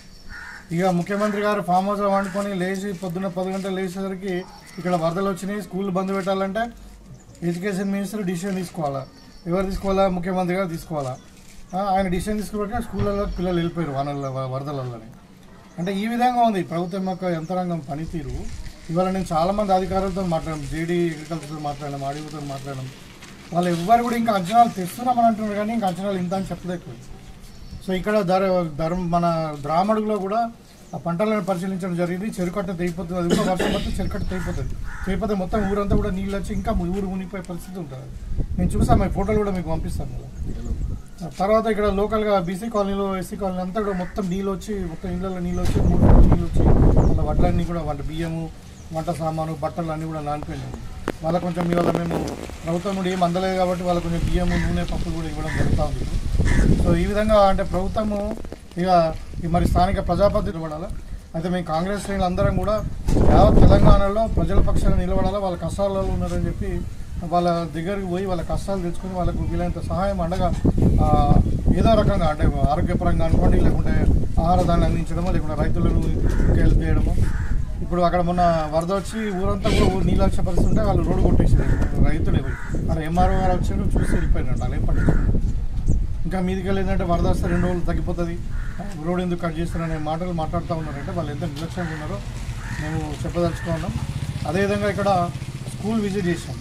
ఇక ముఖ్యమంత్రి గారు ఫామ్ హౌస్లో వండుకొని లేచి పొద్దున్న పది గంటలు లేచేసరికి ఇక్కడ వరదలు వచ్చినాయి స్కూల్ బంద్ పెట్టాలంటే ఎడ్యుకేషన్ మినిస్టర్ డిసిషన్ తీసుకోవాలా ఎవరు తీసుకోవాలా ముఖ్యమంత్రి గారు తీసుకోవాలా ఆ, ఆయన డిసిషన్ తీసుకుపోతే స్కూళ్ళలో పిల్లలు వెళ్ళిపోయారు వానల్లో వరదలలోనే అంటే ఈ విధంగా ఉంది ప్రభుత్వం యొక్క యంత్రాంగం పనితీరు ఇవాళ నేను చాలామంది అధికారులతో మాట్లాడాను జేడీ అగ్రికల్చర్తో మాట్లాడాను ఆడియోతో మాట్లాడాను వాళ్ళు ఎవ్వరు కూడా ఇంకా అంచనాలు తెస్తున్నామని అంటున్నారు కానీ ఇంకా అంచనాలు ఇంత అని చెప్పలేదు సో ఇక్కడ ధర ధర్మ మన ద్రామడుగులో కూడా ఆ పంటలను పరిశీలించడం జరిగింది చెరుకట్ట తెగిపోతుంది అది కూడా వర్షం పడితే చెరుకట్ట తెగిపోతుంది తెగిపోతే మొత్తం ఊరంతా కూడా నీళ్ళు వచ్చి ఇంకా ఊరు మునిగిపోయే పరిస్థితి ఉంటుంది నేను చూసాను మీ ఫోటోలు కూడా మీకు పంపిస్తాను కదా తర్వాత ఇక్కడ లోకల్గా బీసీ కాలనీలో ఎస్సీ కాలనీ అంతా కూడా మొత్తం నీళ్ళు వచ్చి మొత్తం ఇళ్ళలో నీళ్ళు వచ్చి మూడు ఫీట్లు నీళ్ళు వచ్చి వాళ్ళ వడ్లన్నీ కూడా వంట బియ్యము వంట సామాను బట్టలు అన్నీ కూడా నానిపోయినాయి వాళ్ళ కొంచెం ఇవాళ మేము ప్రభుత్వం నుండి ఏం అందలేదు కాబట్టి వాళ్ళ కొంచెం బియ్యము నూనె పప్పులు కూడా ఇవ్వడం జరుగుతూ ఉంది సో ఈ విధంగా అంటే ప్రభుత్వము ఇక ఈ మరి స్థానిక ప్రజాపతి నిలబడాలా అయితే మేము కాంగ్రెస్ శ్రేణులు అందరం కూడా యావత్ తెలంగాణలో ప్రజల పక్షాన నిలబడాలా వాళ్ళ కష్టాలలో ఉన్నారని చెప్పి వాళ్ళ దగ్గరికి పోయి వాళ్ళ కష్టాలు తెచ్చుకొని వాళ్ళకు వీలైనంత సహాయం అండగా ఆ, ఏదో రకంగా అంటే ఆరోగ్యపరంగా అనుకోండి లేకుంటే ఆహార ధాన్యం అందించడమో లేకుంటే రైతులను హెల్ప్ చేయడము ఇప్పుడు అక్కడ మొన్న వరద వచ్చి ఊరంతా కూడా ఊరు నీళ్ళు వచ్చే పరిస్థితి ఉంటే వాళ్ళు రోడ్డు కొట్టేసారు రైతులే పోయి అక్కడ ఎంఆర్ఓ గారు వచ్చారు చూసి వెళ్ళిపోయినట్టు వాళ్ళు ఏం పట్టించుకోలేదు ఇంకా మీదికి వెళ్ళి ఏంటంటే వరద వస్తే రెండు రోజులు తగ్గిపోతుంది రోడ్ ఎందుకు కట్ చేస్తారనే మాటలు మాట్లాడుతూ ఉన్నారంటే వాళ్ళు ఎంత నిర్లక్ష్యంగా ఉన్నారో మేము చెప్పదలుచుకున్నాం అదేవిధంగా ఇక్కడ స్కూల్ విజిట్ చేశాం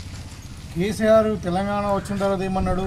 కేసీఆర్ తెలంగాణ వచ్చిన తర్వాత ఏమన్నాడు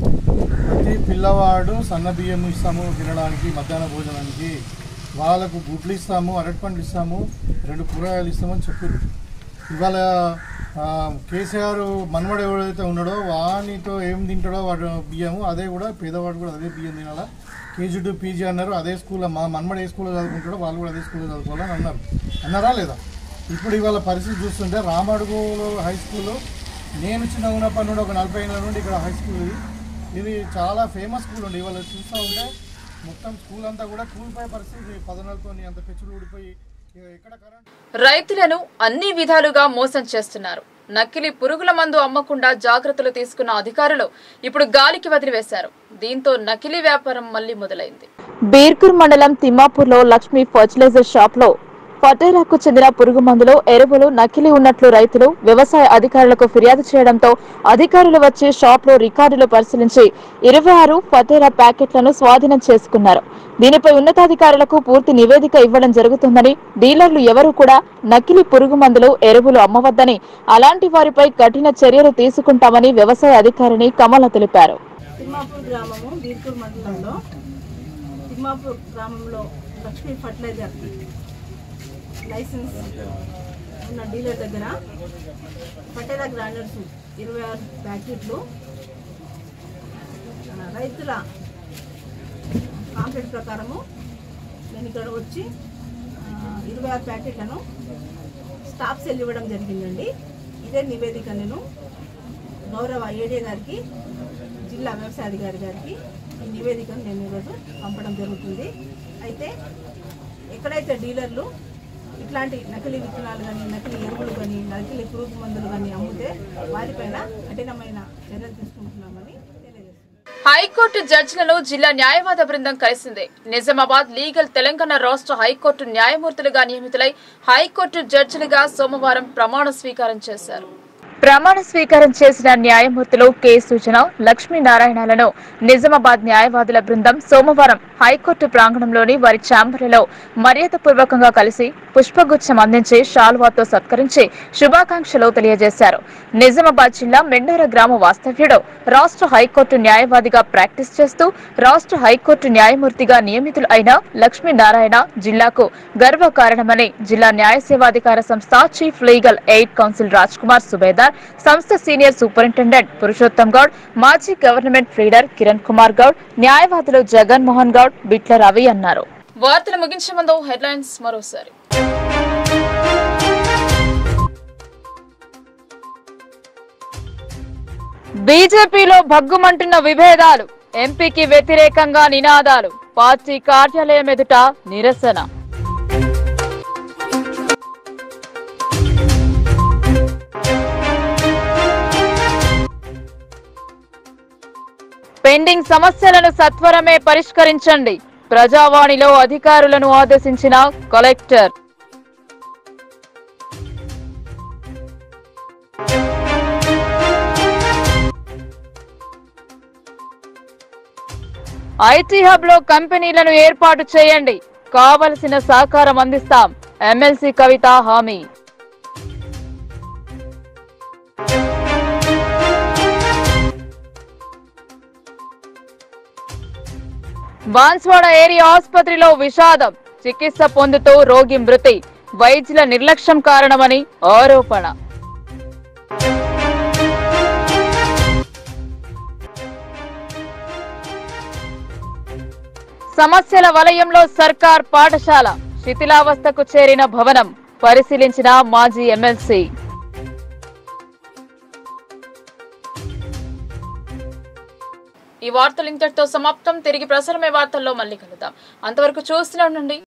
ప్రతి పిల్లవాడు సన్న బియ్యం ఇస్తాము తినడానికి మధ్యాహ్న భోజనానికి వాళ్ళకు గుడ్లు ఇస్తాము అరటిపండ్లు ఇస్తాము రెండు కూరగాయలు ఇస్తామని చెప్పారు ఇవాళ ఆ, కేసీఆర్ మనవడు ఎవడైతే ఉన్నాడో వానితో ఏం తింటాడో వాడు బియ్యము అదే కూడా పేదవాడు కూడా అదే బియ్యం తినాలా కేజీ టు పీజీ అన్నారు అదే స్కూల్లో మా మనమడు ఏ స్కూల్లో చదువుకుంటాడో వాళ్ళు కూడా అదే స్కూల్లో చదువుకోవాలని అన్నారు అన్నారా లేదా ఇప్పుడు ఇవాళ పరిస్థితి చూస్తుంటే రామడుగులో హై స్కూల్లో నేను చిన్న ఉన్నప్పటి నుండి ఒక నలభై ఏళ్ళ నుండి ఇక్కడ హై స్కూల్ ఇది ఇది చాలా ఫేమస్ స్కూల్ ఉంది ఇవాళ చూస్తూ ఉంటే మొత్తం స్కూల్ అంతా కూడా కూలిపోయే పరిస్థితి పదనాలతో అంత పెచ్చులు ఊడిపోయి ఇక ఎక్కడ కరెంట్ రైతులను అన్ని విధాలుగా మోసం చేస్తున్నారు నకిలీ పురుగుల మందు అమ్మకుండా జాగ్రత్తలు తీసుకున్న అధికారులు ఇప్పుడు గాలికి వదిలివేశారు దీంతో నకిలీ వ్యాపారం మళ్లీ మొదలైంది బీర్కూర్ మండలం తిమ్మాపూర్లో లక్ష్మీ ఫర్టిలైజర్ షాప్ లో ఫటేరాకు చెందిన పురుగు మందులు ఎరువులు నకిలీ ఉన్నట్లు రైతులు వ్యవసాయ అధికారులకు ఫిర్యాదు చేయడంతో అధికారులు వచ్చి షాప్ లో రికార్డులు పరిశీలించి ఇరవై ఆరు ఫటేరా ప్యాకెట్లను స్వాధీనం చేసుకున్నారు దీనిపై ఉన్నతాధికారులకు పూర్తి నివేదిక ఇవ్వడం జరుగుతుందని డీలర్లు ఎవరూ కూడా నకిలీ పురుగు మందులు ఎరువులు అమ్మవద్దని అలాంటి వారిపై కఠిన చర్యలు తీసుకుంటామని వ్యవసాయ అధికారిని కమల తెలిపారు తిమ్మాపూర్ గ్రామము బీర్పూర్ మండలంలో తిమ్మాపూర్ గ్రామంలో లక్ష్మీ ఫర్టిలైజర్ లైసెన్స్ ఉన్న డీలర్ దగ్గర పటేలా గ్రాండర్స్ ఇరవై ఆరు ప్యాకెట్లు ఆ, రైతుల కాంప్లెంట్ ప్రకారము నేను ఇక్కడ వచ్చి ఆ, ఇరవై ఆరు ప్యాకెట్లను స్టాఫ్ సెల్ ఇవ్వడం జరిగిందండి ఇదే నివేదిక నేను గౌరవ ఏడీ గారికి జిల్లా వ్యవసాయ అధికారి గారికి ఈ నివేదికను నేను ఈరోజు పంపడం జరుగుతుంది అయితే ఎక్కడైతే డీలర్లు ఇట్లాంటి నకిలీ విత్తనాలు కానీ నకిలీ ఎరువులు కానీ నకిలీ పురుగు మందులు కానీ అమ్మితే వారిపైన కఠినమైన చర్యలు తీసుకుంటున్నామని హైకోర్టు జడ్జిలను జిల్లా న్యాయవాద బృందం కలిసింది నిజామాబాద్ లీగల్ తెలంగాణ రాష్ట్ర హైకోర్టు న్యాయమూర్తులుగా నియమితులై హైకోర్టు జడ్జిలుగా సోమవారం ప్రమాణ స్వీకారం చేశారు ప్రమాణ స్వీకారం చేసిన న్యాయమూర్తులు కె సూచన లక్ష్మీనారాయణలను నిజామాబాద్ న్యాయవాదుల బృందం సోమవారం హైకోర్టు ప్రాంగణంలోని వారి ఛాంబర్లలో మర్యాదపూర్వకంగా కలిసి పుష్పగుచ్చం అందించి షాల్వాతో సత్కరించి శుభాకాంక్షలు తెలియజేశారు నిజామాబాద్ జిల్లా మెండార గ్రామ వాస్తవ్యుడు రాష్ట్ర హైకోర్టు న్యాయవాదిగా ప్రాక్టీస్ చేస్తూ రాష్ట్ర హైకోర్టు న్యాయమూర్తిగా నియమితులు అయిన లక్ష్మీనారాయణ జిల్లాకు గర్వకారణమని జిల్లా న్యాయ సేవాధికార సంస్థ chief legal aid council Raj Kumar Subedar సంస్థ సీనియర్ సూపరింటెండెంట్ పురుషోత్తం గౌడ్ మాజీ గవర్నమెంట్ లీడర్ కిరణ్ కుమార్ గౌడ్ న్యాయవాదులు జగన్ మోహన్ గౌడ్ బిట్ల రవి అన్నారు వార్తలు ముగించే ముందు హెడ్లైన్స్ మరోసారి బీజేపీలో భగ్గుమంటున్న విభేదాలు ఎంపీకి వ్యతిరేకంగా నినాదాలు పార్టీ కార్యాలయం ఎదుట నిరసన పెండింగ్ సమస్యలను సత్వరమే పరిష్కరించండి ప్రజావాణిలో అధికారులను ఆదేశించిన కలెక్టర్ ఐటీ హబ్ లో కంపెనీలను ఏర్పాటు చేయండి కావలసిన సహకారం అందిస్తాం ఎమ్మెల్సీ కవిత హామీ బాన్స్వాడ ఏరియా ఆసుపత్రిలో విషాదం చికిత్స పొందుతూ రోగి మృతి వైద్యుల నిర్లక్ష్యం కారణమని ఆరోపణ సమస్యల వలయంలో సర్కార్ పాఠశాల శిథిలావస్థకు చేరిన భవనం పరిశీలించిన మాజీ ఎమ్మెల్సీ ఈ వార్తలు ఇంతటితో సమాప్తం తిరిగి ప్రసారమే వార్తల్లో మళ్ళీ కలుద్దాం అంతవరకు చూస్తూనే ఉండండి